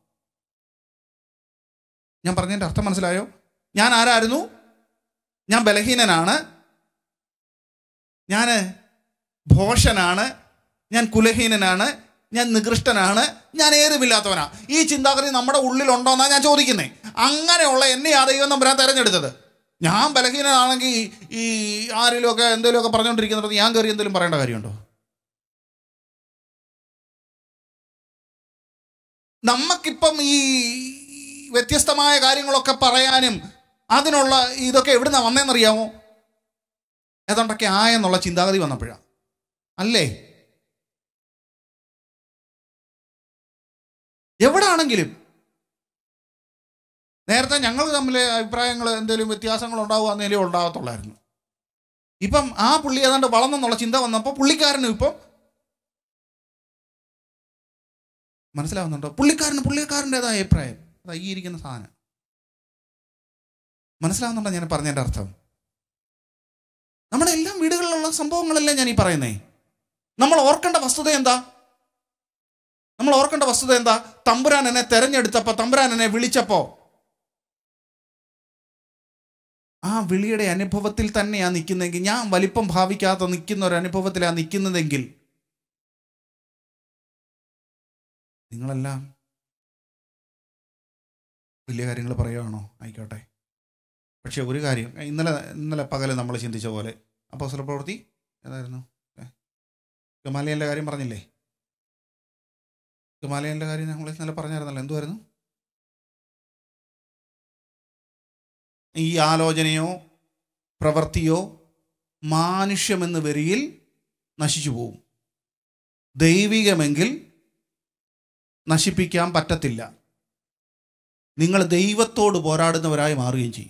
ഞാൻ പറഞ്ഞതിൻ്റെ അർത്ഥം മനസ്സിലായോ ഞാൻ ആരായിരുന്നു ഞാൻ ബലഹീനനാണ് ഞാൻ ഭോഷനാണ് ഞാൻ കുലഹീനനാണ് ഞാൻ നികൃഷ്ടനാണ് ഞാൻ ഏതുമില്ലാത്തവനാ ഈ ചിന്താഗതി നമ്മുടെ ഉള്ളിലുണ്ടോന്നാണ് ഞാൻ ചോദിക്കുന്നത് അങ്ങനെയുള്ള എന്നെ ആ ദൈവം നമ്പരാൻ തിരഞ്ഞെടുത്തത് ഞാൻ ബലഹീനനാണെങ്കിൽ ഈ ആരെങ്കിലുമൊക്കെ എന്തെങ്കിലുമൊക്കെ പറഞ്ഞുകൊണ്ടിരിക്കുന്നത് ഞാൻ കയറി എന്തെങ്കിലും പറയേണ്ട കാര്യമുണ്ടോ നമുക്കിപ്പം ഈ വ്യത്യസ്തമായ കാര്യങ്ങളൊക്കെ പറയാനും അതിനുള്ള ഇതൊക്കെ എവിടുന്ന വന്നതെന്നറിയാമോ ഏതാണ്ടൊക്കെ ആയെന്നുള്ള ചിന്താഗതി വന്നപ്പോഴാണ് അല്ലേ എവിടെ ആണെങ്കിലും നേരത്തെ ഞങ്ങൾ തമ്മിൽ അഭിപ്രായങ്ങൾ എന്തെങ്കിലും വ്യത്യാസങ്ങൾ ഉണ്ടാവുകയെന്നേലും ഉണ്ടാകത്തുള്ളായിരുന്നു ഇപ്പം ആ പുള്ളി ഏതാണ്ട് വളർന്നെന്നുള്ള ചിന്ത വന്നപ്പോൾ പുള്ളിക്കാരനും ഇപ്പം മനസ്സിലാവുന്നുണ്ടോ പുള്ളിക്കാരന് പുള്ളിക്കാരൻ്റെതായ അഭിപ്രായം അതാ ഈ ഇരിക്കുന്ന സാധനം മനസ്സിലാവുന്നുണ്ടോ ഞാൻ പറഞ്ഞതിൻ്റെ അർത്ഥം നമ്മുടെ എല്ലാ വീടുകളിലുള്ള സംഭവങ്ങളല്ലേ ഞാൻ ഈ പറയുന്നേ നമ്മൾ ഓർക്കേണ്ട വസ്തുത എന്താ നമ്മൾ ഓർക്കേണ്ട വസ്തുത എന്താ തമ്പുരാൻ എന്നെ തെരഞ്ഞെടുത്തപ്പോ തമ്പുരാൻ എന്നെ വിളിച്ചപ്പോ ആ വിളിയുടെ അനുഭവത്തിൽ തന്നെയാ നിൽക്കുന്നെങ്കിൽ ഞാൻ വലിപ്പം ഭാവിക്കാതെ നിൽക്കുന്ന ഒരു അനുഭവത്തിലാ നിൽക്കുന്നതെങ്കിൽ നിങ്ങളെല്ലാം വലിയ കാര്യങ്ങൾ പറയുകയാണോ ആയിക്കോട്ടെ പക്ഷെ ഒരു കാര്യം ഇന്നലെ ഇന്നലെ പകല് നമ്മൾ ചിന്തിച്ച പോലെ അപ്പോൾ പ്രവൃത്തി ഏതായിരുന്നു ഹിമാലയൻ്റെ കാര്യം പറഞ്ഞില്ലേ ഹിമാലയൻ്റെ കാര്യം നമ്മൾ ഇന്നലെ പറഞ്ഞായിരുന്നല്ലോ എന്തുമായിരുന്നു ഈ ആലോചനയോ പ്രവൃത്തിയോ മാനുഷ്യമെന്ന് വരിയിൽ നശിച്ചു പോകും ദൈവികമെങ്കിൽ നശിപ്പിക്കാൻ പറ്റത്തില്ല നിങ്ങൾ ദൈവത്തോട് പോരാടുന്നവരായി മാറുകയും ചെയ്യും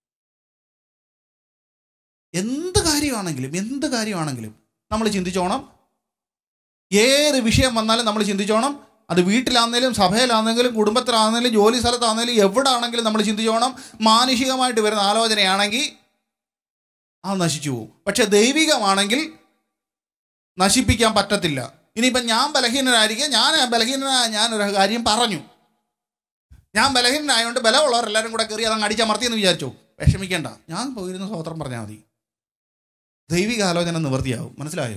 എന്ത് കാര്യമാണെങ്കിലും എന്ത് കാര്യമാണെങ്കിലും നമ്മൾ ചിന്തിച്ചോണം ഏത് വിഷയം വന്നാലും നമ്മൾ ചിന്തിച്ചോണം അത് വീട്ടിലാണെങ്കിലും സഭയിലാണെങ്കിലും കുടുംബത്തിലാണെങ്കിലും ജോലി സ്ഥലത്താണെങ്കിലും എവിടെ ആണെങ്കിലും നമ്മൾ ചിന്തിച്ചോണം മാനുഷികമായിട്ട് വരുന്ന ആലോചനയാണെങ്കിൽ അത് നശിച്ചു പോകും പക്ഷെ ദൈവികമാണെങ്കിൽ നശിപ്പിക്കാൻ പറ്റത്തില്ല ഇനിയിപ്പം ഞാൻ ബലഹീനനായിരിക്കും ഞാൻ ബലഹീനനായ ഞാനൊരു കാര്യം പറഞ്ഞു ഞാൻ ബലഹീനനായതുകൊണ്ട് ബലമുള്ളവരെല്ലാവരും കൂടെ കയറി അതങ്ങ് അടിച്ചമർത്തിയെന്ന് വിചാരിച്ചു വിഷമിക്കേണ്ട ഞാൻ പോയിരുന്ന സ്വോത്രം പറഞ്ഞാൽ മതി ദൈവിക ആലോചന നിവൃത്തിയാവും മനസ്സിലായോ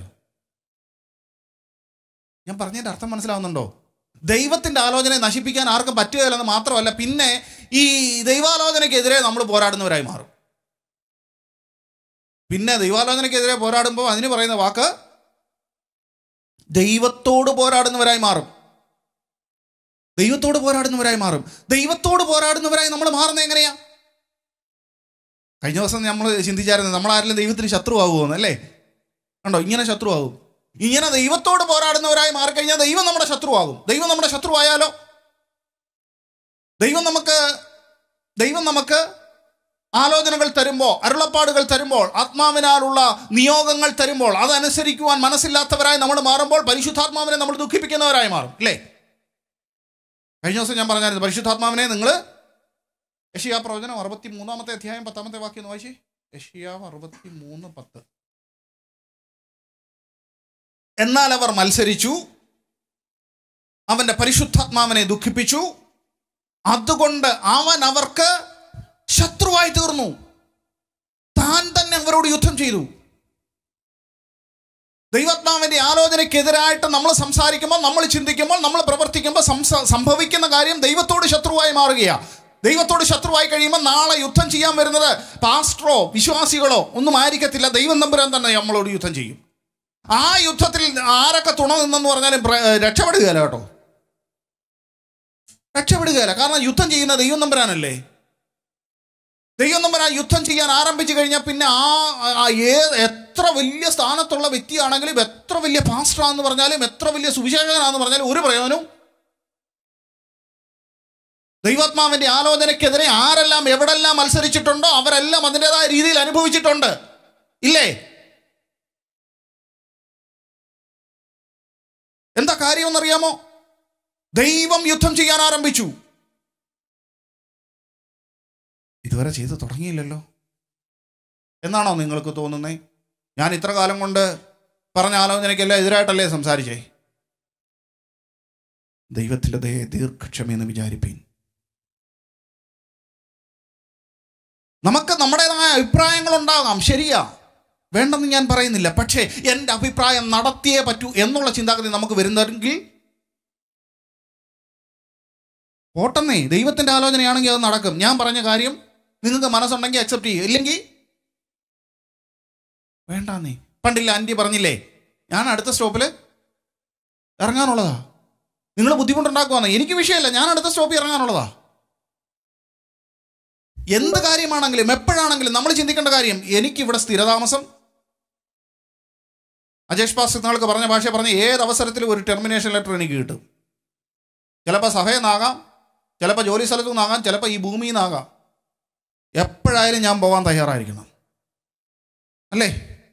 ഞാൻ പറഞ്ഞതിൻ്റെ അർത്ഥം മനസ്സിലാവുന്നുണ്ടോ ദൈവത്തിൻ്റെ ആലോചനയെ നശിപ്പിക്കാൻ ആർക്കും പറ്റുകയില്ലെന്ന് മാത്രമല്ല പിന്നെ ഈ ദൈവാലോചനയ്ക്കെതിരെ നമ്മൾ പോരാടുന്നവരായി മാറും പിന്നെ ദൈവാലോചനയ്ക്കെതിരെ പോരാടുമ്പോൾ അതിന് പറയുന്ന വാക്ക് ദൈവത്തോട് പോരാടുന്നവരായി മാറും ദൈവത്തോട് പോരാടുന്നവരായി മാറും ദൈവത്തോട് പോരാടുന്നവരായി നമ്മൾ മാറുന്നത് എങ്ങനെയാ കഴിഞ്ഞ ദിവസം നമ്മൾ ചിന്തിച്ചായിരുന്നു നമ്മൾ ആരെങ്കിലും ദൈവത്തിന് ശത്രുവാകുമോ അല്ലേ കണ്ടോ ഇങ്ങനെ ശത്രുവാകും ഇങ്ങനെ ദൈവത്തോട് പോരാടുന്നവരായി മാറിക്കഴിഞ്ഞാൽ ദൈവം നമ്മുടെ ശത്രുവാകും ദൈവം നമ്മുടെ ശത്രുവായാലോ ദൈവം നമുക്ക് ദൈവം നമുക്ക് ആലോചനകൾ തരുമ്പോൾ അരുളപ്പാടുകൾ തരുമ്പോൾ ആത്മാവിനാലുള്ള നിയോഗങ്ങൾ തരുമ്പോൾ അതനുസരിക്കുവാൻ മനസ്സില്ലാത്തവരായി നമ്മൾ മാറുമ്പോൾ പരിശുദ്ധാത്മാവിനെ നമ്മൾ ദുഃഖിപ്പിക്കുന്നവരായി മാറും അല്ലേ കഴിഞ്ഞ ദിവസം ഞാൻ പറഞ്ഞായിരുന്നു പരിശുദ്ധാത്മാവിനെ നിങ്ങൾ യഷിയാ പ്രവചനം അറുപത്തി മൂന്നാമത്തെ അധ്യായം പത്താമത്തെ വാക്യം ഒന്ന് വായിച്ചേ യഷിയാവ് അറുപത്തി മൂന്ന് പത്ത് എന്നാൽ അവർ മത്സരിച്ചു അവന്റെ പരിശുദ്ധാത്മാവിനെ ദുഃഖിപ്പിച്ചു അതുകൊണ്ട് അവൻ അവർക്ക് ശത്രുവായി തീർന്നു താൻ തന്നെ അവരോട് യുദ്ധം ചെയ്തു ദൈവാത്മാവിന്റെ ആലോചനയ്ക്കെതിരായിട്ട് നമ്മൾ സംസാരിക്കുമ്പോൾ നമ്മൾ ചിന്തിക്കുമ്പോൾ നമ്മൾ പ്രവർത്തിക്കുമ്പോൾ സംസ സംഭവിക്കുന്ന കാര്യം ദൈവത്തോട് ശത്രുവായി മാറുകയാണ് ദൈവത്തോട് ശത്രുവായി കഴിയുമ്പോൾ നാളെ യുദ്ധം ചെയ്യാൻ വരുന്നത് പാസ്റ്ററോ വിശ്വാസികളോ ഒന്നും ആയിരിക്കത്തില്ല ദൈവം നമ്പുരാൻ തന്നെ നമ്മളോട് യുദ്ധം ചെയ്യും ആ യുദ്ധത്തിൽ ആരൊക്കെ തുണ നിന്നെന്ന് പറഞ്ഞാലും പ്ര- രക്ഷപ്പെടുകയല്ല കേട്ടോ രക്ഷപ്പെടുകയല്ല കാരണം യുദ്ധം ചെയ്യുന്ന ദൈവം നമ്പരാനല്ലേ ദൈവം നമ്പരാൻ യുദ്ധം ചെയ്യാൻ ആരംഭിച്ചു കഴിഞ്ഞാൽ പിന്നെ ആ ആ ഏ എത്ര വലിയ സ്ഥാനത്തുള്ള വ്യക്തിയാണെങ്കിലും എത്ര വലിയ പാസ്റ്ററാന്ന് പറഞ്ഞാലും എത്ര വലിയ സുവിശേഷകനാന്ന് പറഞ്ഞാലും ഒരു പ്രയോജനവും ദൈവാത്മാവിന്റെ ആലോചനയ്ക്കെതിരെ ആരെല്ലാം എവിടെല്ലാം മത്സരിച്ചിട്ടുണ്ടോ അവരെല്ലാം അതിൻ്റെതായ രീതിയിൽ അനുഭവിച്ചിട്ടുണ്ട് ഇല്ലേ എന്താ കാര്യമെന്നറിയാമോ ദൈവം യുദ്ധം ചെയ്യാൻ ആരംഭിച്ചു ഇതുവരെ ചെയ്ത് തുടങ്ങിയില്ലല്ലോ എന്നാണോ നിങ്ങൾക്ക് തോന്നുന്നത് ഞാൻ ഇത്ര കാലം കൊണ്ട് പറഞ്ഞ ആലോചനയ്ക്കെല്ലാം എതിരായിട്ടല്ലേ സംസാരിച്ചേ ദൈവത്തിൻ്റെ ദയ ദീർഘക്ഷമയെന്ന് വിചാരിപ്പീൻ നമുക്ക് നമ്മുടേതായ അഭിപ്രായങ്ങൾ ഉണ്ടാകാം ശരിയാ വേണ്ടെന്ന് ഞാൻ പറയുന്നില്ല പക്ഷേ എൻ്റെ അഭിപ്രായം നടത്തിയേ പറ്റൂ എന്നുള്ള ചിന്താഗതി നമുക്ക് വരുന്നെങ്കിൽ പോട്ടെന്നേ ദൈവത്തിൻ്റെ ആലോചനയാണെങ്കിൽ അത് നടക്കും ഞാൻ പറഞ്ഞ കാര്യം നിങ്ങൾക്ക് മനസ്സുണ്ടെങ്കിൽ അക്സെപ്റ്റ് ചെയ്യും ഇല്ലെങ്കിൽ വേണ്ടാന്നേ പണ്ടില്ല ആൻറ്റി പറഞ്ഞില്ലേ ഞാൻ അടുത്ത സ്റ്റോപ്പിൽ ഇറങ്ങാനുള്ളതാ നിങ്ങൾ ബുദ്ധിമുട്ടുണ്ടാക്കുവാന്ന് എനിക്ക് വിഷയമല്ല ഞാൻ അടുത്ത സ്റ്റോപ്പിൽ ഇറങ്ങാനുള്ളതാ എന്ത് കാര്യമാണെങ്കിലും എപ്പോഴാണെങ്കിലും നമ്മൾ ചിന്തിക്കേണ്ട കാര്യം എനിക്കിവിടെ സ്ഥിരതാമസം അജേഷ് പാസ് നാൾക്ക് പറഞ്ഞ ഭാഷ പറഞ്ഞ ഏത് അവസരത്തിലും ഒരു ടെർമിനേഷൻ ലെറ്റർ എനിക്ക് കിട്ടും ചിലപ്പോൾ സഭയിൽ നിന്നാകാം ചിലപ്പോൾ ജോലി സ്ഥലത്തു നിന്നാകാം ചിലപ്പോൾ ഈ ഭൂമിയിൽ നിന്നാകാം എപ്പോഴായാലും ഞാൻ പോകാൻ തയ്യാറായിരിക്കണം അല്ലേ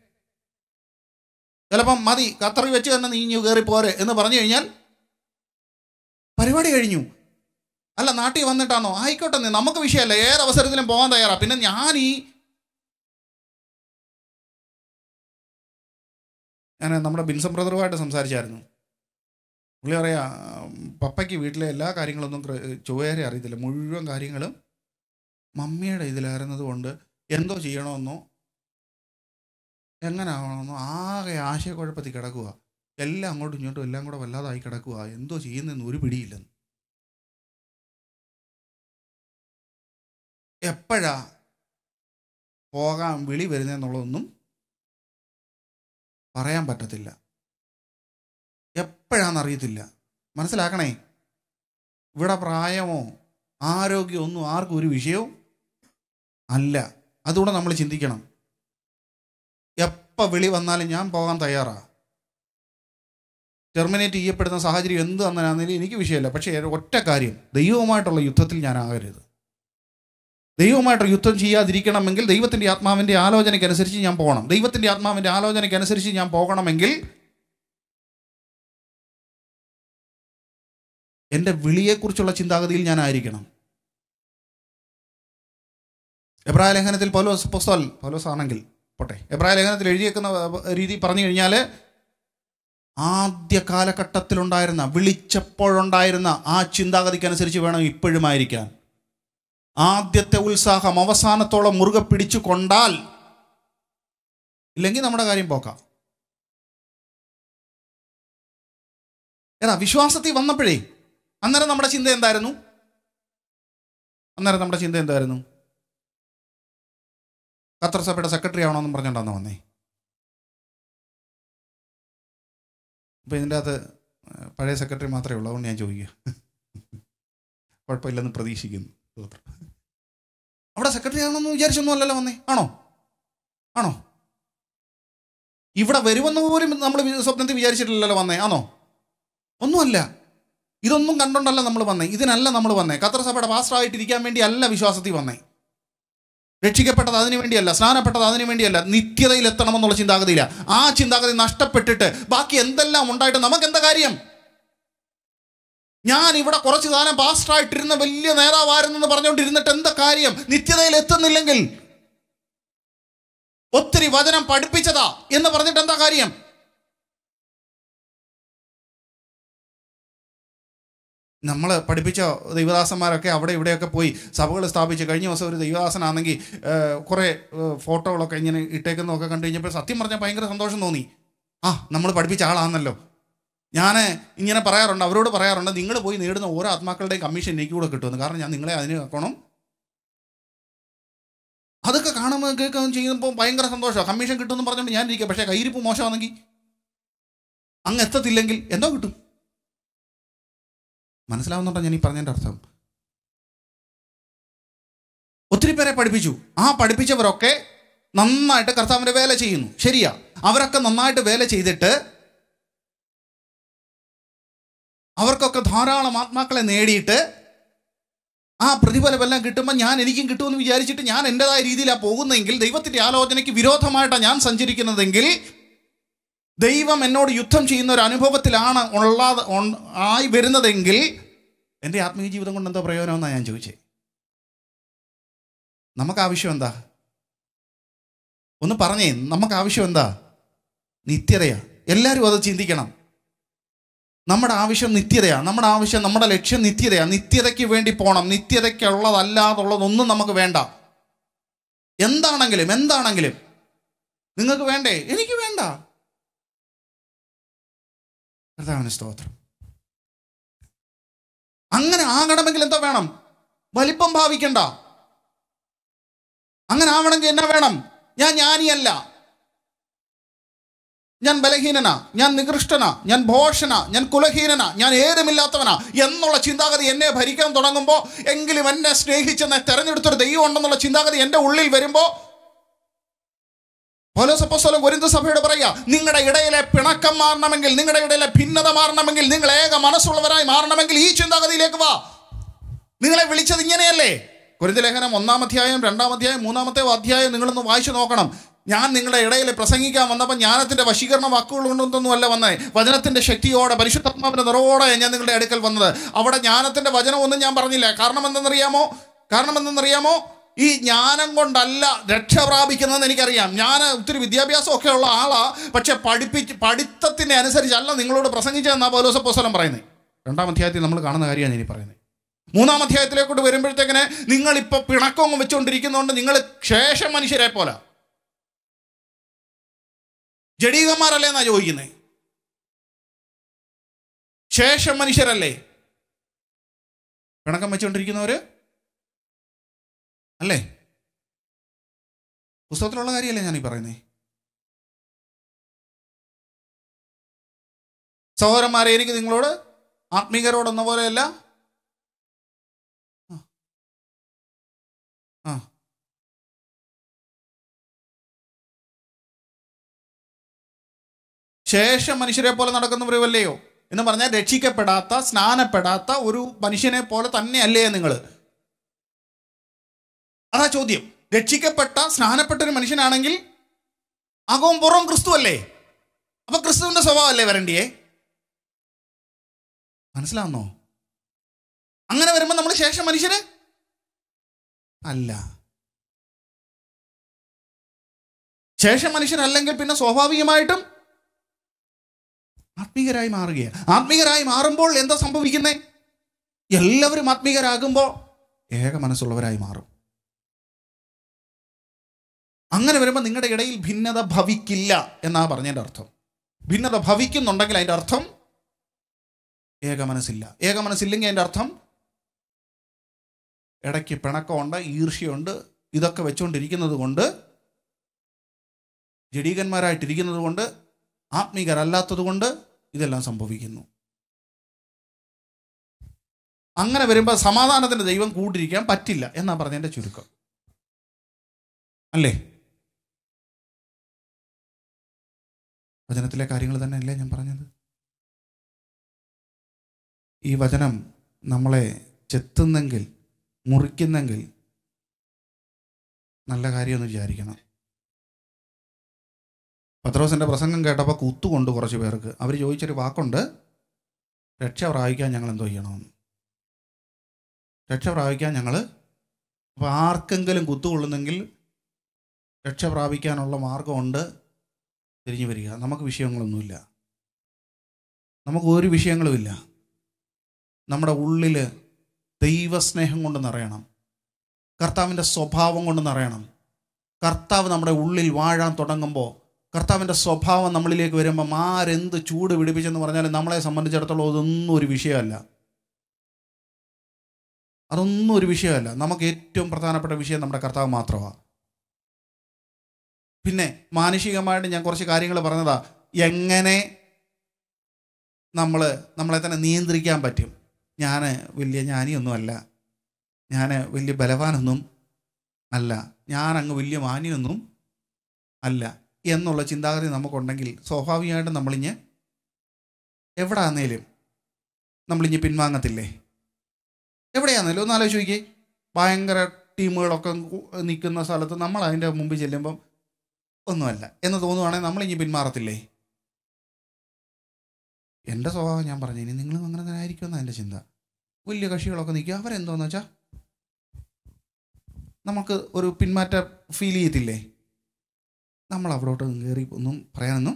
ചിലപ്പം മതി ഖത്തറി വെച്ച് തന്നെ നീ ഇഞ്ഞു കയറി പോരെ എന്ന് പറഞ്ഞു കഴിഞ്ഞാൽ പരിപാടി കഴിഞ്ഞു അല്ല നാട്ടിൽ വന്നിട്ടാണോ ആയിക്കോട്ടെ നീ, നമുക്ക് വിഷയമല്ല ഏത് അവസരത്തിലും പോകാൻ തയ്യാറാ പിന്നെ ഞാൻ ഈ ഞാൻ നമ്മുടെ ബിൻസം ബ്രദറുമായിട്ട് സംസാരിച്ചായിരുന്നു പുള്ളി പറയാ പപ്പയ്ക്ക് വീട്ടിലെ എല്ലാ കാര്യങ്ങളൊന്നും ക്ര- ചൊവ്വേറെ അറിയത്തില്ല മുഴുവൻ കാര്യങ്ങളും മമ്മിയുടെ ഇതിലായിരുന്നത് കൊണ്ട് എന്തോ ചെയ്യണമെന്നോ എങ്ങനെ ആവണമെന്നോ ആകെ ആശയക്കുഴപ്പത്തിൽ കിടക്കുക എല്ലാം അങ്ങോട്ടും ഇങ്ങോട്ടും എല്ലാം കൂടെ വല്ലാതായി കിടക്കുക എന്തോ ചെയ്യുന്നതെന്ന് ഒരു പിടിയില്ലെന്ന് എപ്പോഴാ പോകാൻ വിളി വരുന്നതെന്നുള്ളതൊന്നും പറയാൻ പറ്റത്തില്ല എപ്പോഴാണെന്നറിയത്തില്ല മനസ്സിലാക്കണേ ഇവിടെ പ്രായമോ ആരോഗ്യമോ ഒന്നും ആർക്കും ഒരു വിഷയവും അല്ല അതുകൂടെ നമ്മൾ ചിന്തിക്കണം എപ്പോൾ വിളി വന്നാലും ഞാൻ പോകാൻ തയ്യാറാ ടെർമിനേറ്റ് ചെയ്യപ്പെടുന്ന സാഹചര്യം എന്ത് തന്നാലും എനിക്ക് വിഷയമല്ല പക്ഷേ ഒറ്റ കാര്യം ദൈവവുമായിട്ടുള്ള യുദ്ധത്തിൽ ഞാൻ ആകരുത് ദൈവവുമായിട്ട് യുദ്ധം ചെയ്യാതിരിക്കണമെങ്കിൽ ദൈവത്തിൻ്റെ ആത്മാവിൻ്റെ ആലോചനയ്ക്കനുസരിച്ച് ഞാൻ പോകണം ദൈവത്തിൻ്റെ ആത്മാവിൻ്റെ ആലോചനയ്ക്കനുസരിച്ച് ഞാൻ പോകണമെങ്കിൽ എൻ്റെ വിളിയെക്കുറിച്ചുള്ള ചിന്താഗതിയിൽ ഞാൻ ആയിരിക്കണം എബ്രായ ലേഖനത്തിൽ പൗലോസ് പുസ്തൽ പൗലോസ് ആണെങ്കിൽ പോട്ടെ എബ്രായ ലേഖനത്തിൽ എഴുതിയേക്കുന്ന രീതി പറഞ്ഞു കഴിഞ്ഞാൽ ആദ്യ കാലഘട്ടത്തിലുണ്ടായിരുന്ന വിളിച്ചപ്പോഴുണ്ടായിരുന്ന ആ ചിന്താഗതിക്കനുസരിച്ച് വേണം ഇപ്പോഴുമായിരിക്കാൻ ആദ്യത്തെ ഉത്സാഹം അവസാനത്തോളം മുറുകെ പിടിച്ചു കൊണ്ടാൽ ഇല്ലെങ്കിൽ നമ്മുടെ കാര്യം പോക്കാം ഏതാ വിശ്വാസത്തിൽ വന്നപ്പോഴേ അന്നേരം നമ്മുടെ ചിന്ത എന്തായിരുന്നു അന്നേരം നമ്മുടെ ചിന്ത എന്തായിരുന്നു ഖത്തർ സഭയുടെ സെക്രട്ടറി ആവണമെന്നും പറഞ്ഞുകൊണ്ടാണ് വന്നേ ഇപ്പം ഇതിൻ്റെ അകത്ത് പഴയ സെക്രട്ടറി മാത്രമേ ഉള്ളൂ അതുകൊണ്ട് ഞാൻ ചോദിക്കുക കുഴപ്പമില്ലെന്ന് പ്രതീക്ഷിക്കുന്നു സ്തോത്രം. അവിടെ സെക്രട്ടറി ആണെന്ന് വിചാരിച്ചൊന്നും അല്ലല്ലോ വന്നേ ആണോ ആണോ ഇവിടെ വരുമെന്ന് പോലും നമ്മൾ സ്വപ്നത്തിൽ വിചാരിച്ചിട്ടില്ലല്ലോ വന്നേ ആണോ ഒന്നുമല്ല ഇതൊന്നും കണ്ടോണ്ടല്ല നമ്മൾ വന്നേ ഇതിനല്ല നമ്മൾ വന്നേ ഖത്തർ സഭയുടെ പാസ്റ്ററായിട്ടിരിക്കാൻ വേണ്ടി അല്ല വിശ്വാസത്തിൽ വന്നേ രക്ഷിക്കപ്പെട്ടത് അതിനു വേണ്ടിയല്ല സ്നാനപ്പെട്ടത് അതിനു വേണ്ടിയല്ല നിത്യതയിൽ എത്തണമെന്നുള്ള ചിന്താഗതിയില്ല ആ ചിന്താഗതി നഷ്ടപ്പെട്ടിട്ട് ബാക്കി എന്തെല്ലാം ഉണ്ടായിട്ട് നമുക്ക് എന്താ കാര്യം ഞാൻ ഇവിടെ കുറച്ചു കാലം പാസ്റ്ററായിട്ടിരുന്ന വലിയ നേതാവായിരുന്നെന്ന് പറഞ്ഞുകൊണ്ടിരുന്നിട്ട് എന്താ കാര്യം നിത്യതയിൽ എത്തുന്നില്ലെങ്കിൽ ഒത്തിരി വചനം പഠിപ്പിച്ചതാ എന്ന് പറഞ്ഞിട്ട് എന്താ കാര്യം നമ്മൾ പഠിപ്പിച്ച ദൈവദാസന്മാരൊക്കെ അവിടെ ഇവിടെയൊക്കെ പോയി സഭകൾ സ്ഥാപിച്ച് കഴിഞ്ഞ ദിവസം ഒരു ദൈവദാസനാണെങ്കിൽ കുറേ ഏഹ്, ഫോട്ടോകളൊക്കെ ഇങ്ങനെ ഇട്ടേക്കുന്നതൊക്കെ കണ്ടു കഴിഞ്ഞപ്പോൾ സത്യം പറഞ്ഞാൽ ഭയങ്കര സന്തോഷം തോന്നി ആ നമ്മൾ പഠിപ്പിച്ച ആളാണല്ലോ ഞാൻ ഇങ്ങനെ പറയാറുണ്ട് അവരോട് പറയാറുണ്ട് നിങ്ങൾ പോയി നേടുന്ന ഓരോ ആത്മാക്കളുടെയും കമ്മീഷൻ എനിക്ക് കൂടെ കിട്ടുമെന്ന് കാരണം ഞാൻ നിങ്ങളെ അതിന് ആക്കണം അതൊക്കെ കാണുമ്പോൾ കേൾക്കുകയും ചെയ്യുമ്പോൾ ഭയങ്കര സന്തോഷമാണ് കമ്മീഷൻ കിട്ടുമെന്ന് പറഞ്ഞുകൊണ്ട് ഞാൻ ഇരിക്കുക പക്ഷേ കയ്യിരിപ്പ് മോശമാണെങ്കിൽ അങ്ങ് എത്തത്തില്ലെങ്കിൽ എന്തോ കിട്ടും മനസ്സിലാവുന്നുണ്ടോ ഞാൻ ഈ പറഞ്ഞതിൻ്റെ അർത്ഥം ഒത്തിരി പേരെ പഠിപ്പിച്ചു ആ പഠിപ്പിച്ചവരൊക്കെ നന്നായിട്ട് കർത്താവിൻ്റെ വേല ചെയ്യുന്നു ശരിയാ അവരൊക്കെ നന്നായിട്ട് വേല ചെയ്തിട്ട് അവർക്കൊക്കെ ധാരാളം ആത്മാക്കളെ നേടിയിട്ട് ആ പ്രതിഫലമെല്ലാം കിട്ടുമ്പോൾ ഞാൻ എനിക്കും കിട്ടുമെന്ന് വിചാരിച്ചിട്ട് ഞാൻ എൻ്റെതായ രീതിയിലാണ് പോകുന്നതെങ്കിൽ ദൈവത്തിൻ്റെ ആലോചനയ്ക്ക് വിരോധമായിട്ടാണ് ഞാൻ സഞ്ചരിക്കുന്നതെങ്കിൽ ദൈവം എന്നോട് യുദ്ധം ചെയ്യുന്ന ഒരു അനുഭവത്തിലാണ് ഉള്ളത് ഉൺ- ആയി വരുന്നതെങ്കിൽ എൻ്റെ ആത്മീയ ജീവിതം കൊണ്ട് എന്താ പ്രയോജനമെന്നാണ് ഞാൻ ചോദിച്ചത് നമുക്ക് ആവശ്യം എന്താ ഒന്ന് പറഞ്ഞേ നമുക്ക് ആവശ്യം എന്താ നിത്യതയാ എല്ലാവരും അത് ചിന്തിക്കണം നമ്മുടെ ആവശ്യം നിത്യതയാ നമ്മുടെ ആവശ്യം നമ്മുടെ ലക്ഷ്യം നിത്യതയാ നിത്യതയ്ക്ക് വേണ്ടി പോകണം നിത്യതയ്ക്കുള്ളതല്ലാതുള്ളതൊന്നും നമുക്ക് വേണ്ട എന്താണെങ്കിലും എന്താണെങ്കിലും നിങ്ങൾക്ക് വേണ്ടേ എനിക്ക് വേണ്ട കർത്താവിന് സ്തോത്രം അങ്ങനെ ആകണമെങ്കിൽ എന്താ വേണം വലിപ്പം ഭാവിക്കണ്ട അങ്ങനെ ആവണമെങ്കിൽ എന്നാ വേണം ഞാൻ ജ്ഞാനിയല്ല ഞാൻ ബലഹീനനാ ഞാൻ നികൃഷ്ടനാ ഞാൻ ഭോഷനാ ഞാൻ കുലഹീനനാ ഞാൻ ഏതുമില്ലാത്തവനാ എന്നുള്ള ചിന്താഗതി എന്നെ ഭരിക്കാൻ തുടങ്ങുമ്പോൾ എങ്കിലും എന്നെ സ്നേഹിച്ചെന്നെ തെരഞ്ഞെടുത്തൊരു ദൈവം ഉണ്ടെന്നുള്ള ചിന്താഗതി എൻ്റെ ഉള്ളിൽ വരുമ്പോൾ പൗലോസപ്പോസ്തലൻ കൊരിന്ത സഭയോട് പറയാ നിങ്ങളുടെ ഇടയിലെ പിണക്കം മാറണമെങ്കിൽ നിങ്ങളുടെ ഇടയിലെ ഭിന്നത മാറണമെങ്കിൽ നിങ്ങൾ ഏക മനസ്സുള്ളവരായി മാറണമെങ്കിൽ ഈ ചിന്താഗതിയിലേക്ക് വാ നിങ്ങളെ വിളിച്ചത് ഇങ്ങനെയല്ലേ കുരിന്ത ലേഖനം ഒന്നാം അധ്യായം രണ്ടാം അധ്യായം മൂന്നാമത്തെ അധ്യായം നിങ്ങളൊന്ന് വായിച്ചു നോക്കണം ഞാൻ നിങ്ങളുടെ ഇടയിൽ പ്രസംഗിക്കാൻ വന്നപ്പോൾ ജ്ഞാനത്തിന്റെ വശീകരണ വാക്കുകൾ കൊണ്ടൊന്നുമല്ല വന്നേ വചനത്തിന്റെ ശക്തിയോടെ പരിശുദ്ധാത്മാവിന്റെ നിറവോടെ ഞാൻ നിങ്ങളുടെ അടുക്കൽ വന്നത് അവിടെ ജ്ഞാനത്തിന്റെ വചനമൊന്നും ഞാൻ പറഞ്ഞില്ല കാരണം എന്തെന്നറിയാമോ കാരണം എന്തെന്നറിയാമോ ഈ ജ്ഞാനം കൊണ്ടല്ല രക്ഷ പ്രാപിക്കുന്നതെന്ന് എനിക്കറിയാം ഞാൻ ഒത്തിരി വിദ്യാഭ്യാസം ഒക്കെ ഉള്ള ആളാ പക്ഷെ പഠിപ്പിച്ച് പഠിത്തത്തിൻ്റെ അനുസരിച്ചല്ല നിങ്ങളോട് പ്രസംഗിച്ചതെന്നാ പൗലോസപ്പോസ്തലം പറയുന്നത് രണ്ടാം അധ്യായത്തിൽ നമ്മൾ കാണുന്ന കാര്യമാണ് ഇനി പറയുന്നത് മൂന്നാം അധ്യായത്തിലേക്കോട്ട് വരുമ്പോഴത്തേക്കിന് നിങ്ങളിപ്പോൾ പിണക്കവും വെച്ചുകൊണ്ടിരിക്കുന്നതുകൊണ്ട് നിങ്ങൾ ശേഷം മനുഷ്യരെ പോലെ ജഡീകന്മാരല്ലേ എന്നാ ചോദിക്കുന്നത് ശേഷം മനുഷ്യരല്ലേ പിണക്കം വെച്ചുകൊണ്ടിരിക്കുന്നവര് അല്ലേ പുസ്തകത്തിലുള്ള കാര്യമല്ലേ ഞാൻ ഈ പറയുന്നേ സഹോദരന്മാരെ എനിക്ക് നിങ്ങളോട് ആത്മീകരോടെന്ന പോലെയല്ല ആ. ആ ശേഷം മനുഷ്യരെ പോലെ നടക്കുന്നവരുമല്ലയോ എന്ന് പറഞ്ഞാൽ രക്ഷിക്കപ്പെടാത്ത സ്നാനപ്പെടാത്ത ഒരു മനുഷ്യനെ പോലെ തന്നെയല്ലേ നിങ്ങൾ അതാ ചോദ്യം രക്ഷിക്കപ്പെട്ട സ്നാനപ്പെട്ട ഒരു മനുഷ്യനാണെങ്കിൽ അകവും പുറവും ക്രിസ്തു അല്ലേ അപ്പൊ ക്രിസ്തുവിന്റെ സ്വഭാവമല്ലേ വരണ്ടിയേ മനസ്സിലാവുന്നോ അങ്ങനെ വരുമ്പോൾ നമ്മൾ ശേഷം മനുഷ്യര് അല്ല ശേഷം മനുഷ്യരല്ലെങ്കിൽ പിന്നെ സ്വാഭാവികമായിട്ടും ആത്മീകരായി മാറുകയാണ് ആത്മീകരായി മാറുമ്പോൾ എന്താ സംഭവിക്കുന്നത് എല്ലാവരും ആത്മീകരാകുമ്പോൾ ഏക മനസ്സുള്ളവരായി മാറും അങ്ങനെ വരുമ്പോൾ നിങ്ങളുടെ ഇടയിൽ ഭിന്നത ഭവിക്കില്ല എന്നാ പറഞ്ഞതിൻ്റെ അർത്ഥം ഭിന്നത ഭവിക്കുന്നുണ്ടെങ്കിൽ അതിൻ്റെ അർത്ഥം ഏക മനസ്സില്ല ഏക മനസ്സില്ലെങ്കിൽ അതിൻ്റെ അർത്ഥം ഇടയ്ക്ക് പിണക്കമുണ്ട് ഈർഷ്യമുണ്ട് ഇതൊക്കെ വെച്ചുകൊണ്ടിരിക്കുന്നത് കൊണ്ട് ജഡീകന്മാരായിട്ടിരിക്കുന്നത് കൊണ്ട് ആത്മീകരല്ലാത്തത് കൊണ്ട് ഇതെല്ലാം സംഭവിക്കുന്നു അങ്ങനെ വരുമ്പോൾ സമാധാനത്തിൻ്റെ ദൈവം കൂട്ടിരിക്കാൻ പറ്റില്ല എന്നാ പറഞ്ഞതിൻ്റെ ചുരുക്കം അല്ലേ വചനത്തിലെ കാര്യങ്ങൾ തന്നെയല്ലേ ഞാൻ പറഞ്ഞത് ഈ വചനം നമ്മളെ ചെത്തുന്നെങ്കിൽ മുറിക്കുന്നെങ്കിൽ നല്ല കാര്യമെന്ന് വിചാരിക്കണം പത്രോസിൻ്റെ പ്രസംഗം കേട്ടപ്പോൾ കുത്തുകൊണ്ട് കുറച്ച് പേർക്ക് അവർ ചോദിച്ചൊരു വാക്കുണ്ട് രക്ഷ പ്രാപിക്കാൻ ഞങ്ങൾ എന്തോ ചെയ്യണമെന്ന് രക്ഷ പ്രാപിക്കാൻ ഞങ്ങൾ അപ്പോൾ ആർക്കെങ്കിലും കുത്തുകൊള്ളുന്നെങ്കിൽ രക്ഷ പ്രാപിക്കാനുള്ള മാർഗമുണ്ട് തിരിഞ്ഞു വരിക നമുക്ക് വിഷയങ്ങളൊന്നുമില്ല നമുക്ക് ഒരു വിഷയങ്ങളുമില്ല നമ്മുടെ ഉള്ളിൽ ദൈവസ്നേഹം കൊണ്ട് നിറയണം കർത്താവിൻ്റെ സ്വഭാവം കൊണ്ട് നിറയണം കർത്താവ് നമ്മുടെ ഉള്ളിൽ വാഴാൻ തുടങ്ങുമ്പോൾ കർത്താവിൻ്റെ സ്വഭാവം നമ്മളിലേക്ക് വരുമ്പം ആരെന്ത് ചൂട് പിടിപ്പിച്ചെന്ന് പറഞ്ഞാൽ നമ്മളെ സംബന്ധിച്ചിടത്തോളം അതൊന്നും ഒരു വിഷയമല്ല അതൊന്നും ഒരു വിഷയമല്ല നമുക്ക് ഏറ്റവും പ്രധാനപ്പെട്ട വിഷയം നമ്മുടെ കർത്താവ് മാത്രമാണ് പിന്നെ മാനുഷികമായിട്ട് ഞാൻ കുറച്ച് കാര്യങ്ങൾ പറഞ്ഞതാ എങ്ങനെ നമ്മൾ നമ്മളെ തന്നെ നിയന്ത്രിക്കാൻ പറ്റും ഞാൻ വലിയ ജ്ഞാനിയൊന്നുമല്ല ഞാൻ വലിയ ബലവാനൊന്നും അല്ല ഞാൻ അങ്ങ് വലിയ മാന്യൊന്നും അല്ല എന്നുള്ള ചിന്താഗതി നമുക്കുണ്ടെങ്കിൽ സ്വാഭാവികമായിട്ടും നമ്മളിഞ്ഞ് എവിടെ ആന്നേലും നമ്മളിഞ്ഞ് പിൻവാങ്ങത്തില്ലേ എവിടെയാന്നേലും ഒന്ന് ആലോചിച്ച് നോക്കിയേ ഭയങ്കര ടീമുകളൊക്കെ നിൽക്കുന്ന സ്ഥലത്ത് നമ്മൾ അതിൻ്റെ മുമ്പിൽ ചെല്ലുമ്പം ഒന്നുമല്ല എന്ന് തോന്നുവാണെങ്കിൽ നമ്മളിഞ്ഞ് പിന്മാറത്തില്ലേ എൻ്റെ സ്വഭാവം ഞാൻ പറഞ്ഞു ഇനി നിങ്ങളും അങ്ങനെ തന്നെ ആയിരിക്കുമെന്നാണ് എൻ്റെ ചിന്ത വലിയ കക്ഷികളൊക്കെ നിൽക്കുക അവരെന്തോന്ന് വെച്ചാൽ നമുക്ക് ഒരു പിന്മാറ്റ ഫീൽ ചെയ്യത്തില്ലേ നമ്മൾ അവരോട്ട് കയറി ഒന്നും പറയാനൊന്നും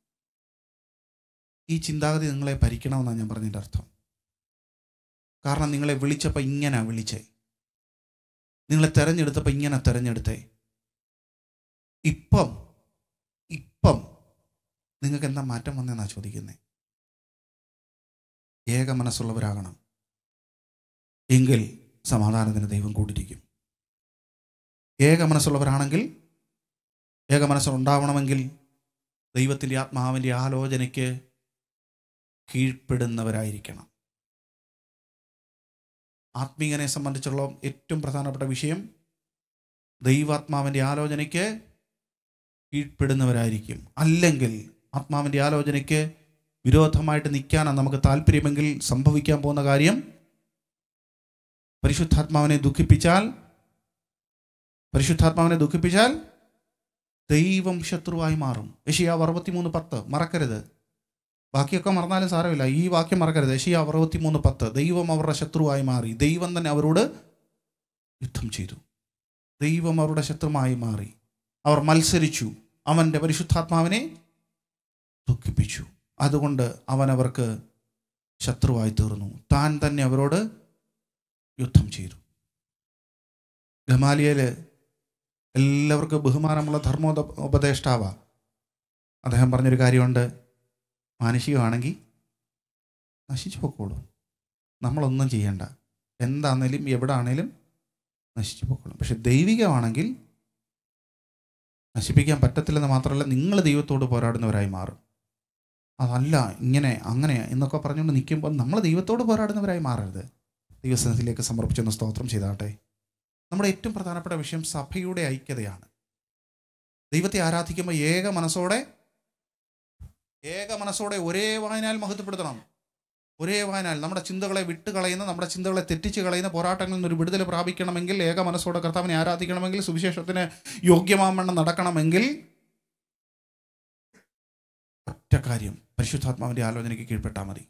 ഈ ചിന്താഗതി നിങ്ങളെ ഭരിക്കണമെന്നാണ് ഞാൻ പറഞ്ഞതിൻ്റെ അർത്ഥം കാരണം നിങ്ങളെ വിളിച്ചപ്പോൾ ഇങ്ങനെ വിളിച്ചേ നിങ്ങളെ തെരഞ്ഞെടുത്തപ്പോൾ ഇങ്ങനെ തെരഞ്ഞെടുത്തേ ഇപ്പം ഇപ്പം നിങ്ങൾക്ക് എന്താ മാറ്റം വന്നതെന്നാണ് ചോദിക്കുന്നത് ഏക മനസ്സുള്ളവരാകണം എങ്കിൽ സമാധാനത്തിന് ദൈവം കൂടിയിരിക്കും ഏക മനസ്സുള്ളവരാണെങ്കിൽ ഏക മനസ്സുണ്ടാവണമെങ്കിൽ ദൈവത്തിൻ്റെ ആത്മാവിൻ്റെ ആലോചനയ്ക്ക് കീഴ്പ്പെടുന്നവരായിരിക്കണം ആത്മീയനെ സംബന്ധിച്ചുള്ള ഏറ്റവും പ്രധാനപ്പെട്ട വിഷയം ദൈവാത്മാവിൻ്റെ ആലോചനയ്ക്ക് കീഴ്പ്പെടുന്നവരായിരിക്കും അല്ലെങ്കിൽ ആത്മാവിൻ്റെ ആലോചനയ്ക്ക് വിരോധമായിട്ട് നിൽക്കാനാണ് നമുക്ക് താല്പര്യമെങ്കിൽ സംഭവിക്കാൻ പോകുന്ന കാര്യം പരിശുദ്ധാത്മാവിനെ ദുഃഖിപ്പിച്ചാൽ പരിശുദ്ധാത്മാവിനെ ദുഃഖിപ്പിച്ചാൽ ദൈവം ശത്രുവായി മാറും യഷിയാവ് അറുപത്തിമൂന്ന് പത്ത് മറക്കരുത് ബാക്കിയൊക്കെ മറന്നാലും സാരമില്ല ഈ വാക്യം മറക്കരുത് യഷിയാവ് അറുപത്തിമൂന്ന് പത്ത് ദൈവം അവരുടെ ശത്രുവായി മാറി ദൈവം തന്നെ അവരോട് യുദ്ധം ചെയ്തു ദൈവം അവരുടെ ശത്രുമായി മാറി അവർ മത്സരിച്ചു അവൻ്റെ പരിശുദ്ധാത്മാവിനെ ദുഃഖിപ്പിച്ചു അതുകൊണ്ട് അവൻ അവർക്ക് ശത്രുവായി തീർന്നു താൻ തന്നെ അവരോട് യുദ്ധം ചെയ്തു ഗമാലിയല് എല്ലാവർക്കും ബഹുമാനമുള്ള ധർമ്മോപ ഉപദേഷ്ടാവ അദ്ദേഹം പറഞ്ഞൊരു കാര്യമുണ്ട് മാനുഷികമാണെങ്കിൽ നശിച്ചു പൊക്കോളൂ നമ്മളൊന്നും ചെയ്യണ്ട എന്താണേലും എവിടെ ആണേലും നശിച്ചു പൊക്കോളും പക്ഷെ ദൈവികമാണെങ്കിൽ നശിപ്പിക്കാൻ പറ്റത്തില്ലെന്ന് മാത്രമല്ല നിങ്ങൾ ദൈവത്തോട് പോരാടുന്നവരായി മാറും അതല്ല ഇങ്ങനെ അങ്ങനെ എന്നൊക്കെ പറഞ്ഞുകൊണ്ട് നിൽക്കുമ്പോൾ നമ്മൾ ദൈവത്തോട് പോരാടുന്നവരായി മാറരുത് ദൈവസനത്തിലേക്ക് സമർപ്പിച്ചൊന്ന് സ്തോത്രം ചെയ്താട്ടെ നമ്മുടെ ഏറ്റവും പ്രധാനപ്പെട്ട വിഷയം സഭയുടെ ഐക്യതയാണ് ദൈവത്തെ ആരാധിക്കുമ്പോൾ ഏക മനസ്സോടെ ഏക മനസ്സോടെ ഒരേ വായനാൽ മഹത്വപ്പെടുത്തണം ഒരേ വായനാൽ നമ്മുടെ ചിന്തകളെ വിട്ടുകളയുന്ന നമ്മുടെ ചിന്തകളെ തെറ്റിച്ച് കളയുന്ന പോരാട്ടങ്ങളിൽ നിന്ന് ഒരു വിടുതൽ പ്രാപിക്കണമെങ്കിൽ ഏക മനസ്സോടെ കർത്താവിനെ ആരാധിക്കണമെങ്കിൽ സുവിശേഷത്തിന് യോഗ്യമാവണ്ണം നടക്കണമെങ്കിൽ ഒറ്റ കാര്യം പരിശുദ്ധാത്മാവിൻ്റെ ആലോചനയ്ക്ക് കീഴ്പ്പെട്ടാൽ മതി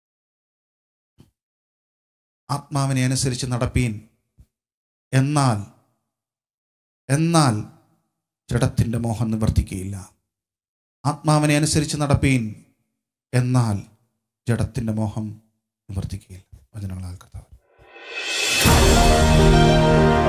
ആത്മാവിനെ അനുസരിച്ച് നടപ്പീൻ എന്നാൽ എന്നാൽ ജഡത്തിൻ്റെ മോഹം നിവർത്തിക്കുകയില്ല ആത്മാവിനെ അനുസരിച്ച് നടപ്പീൻ എന്നാൽ ജഡത്തിൻ്റെ മോഹം നിവർത്തിക്കുകയില്ല വചനങ്ങളാൽ കർത്താവ്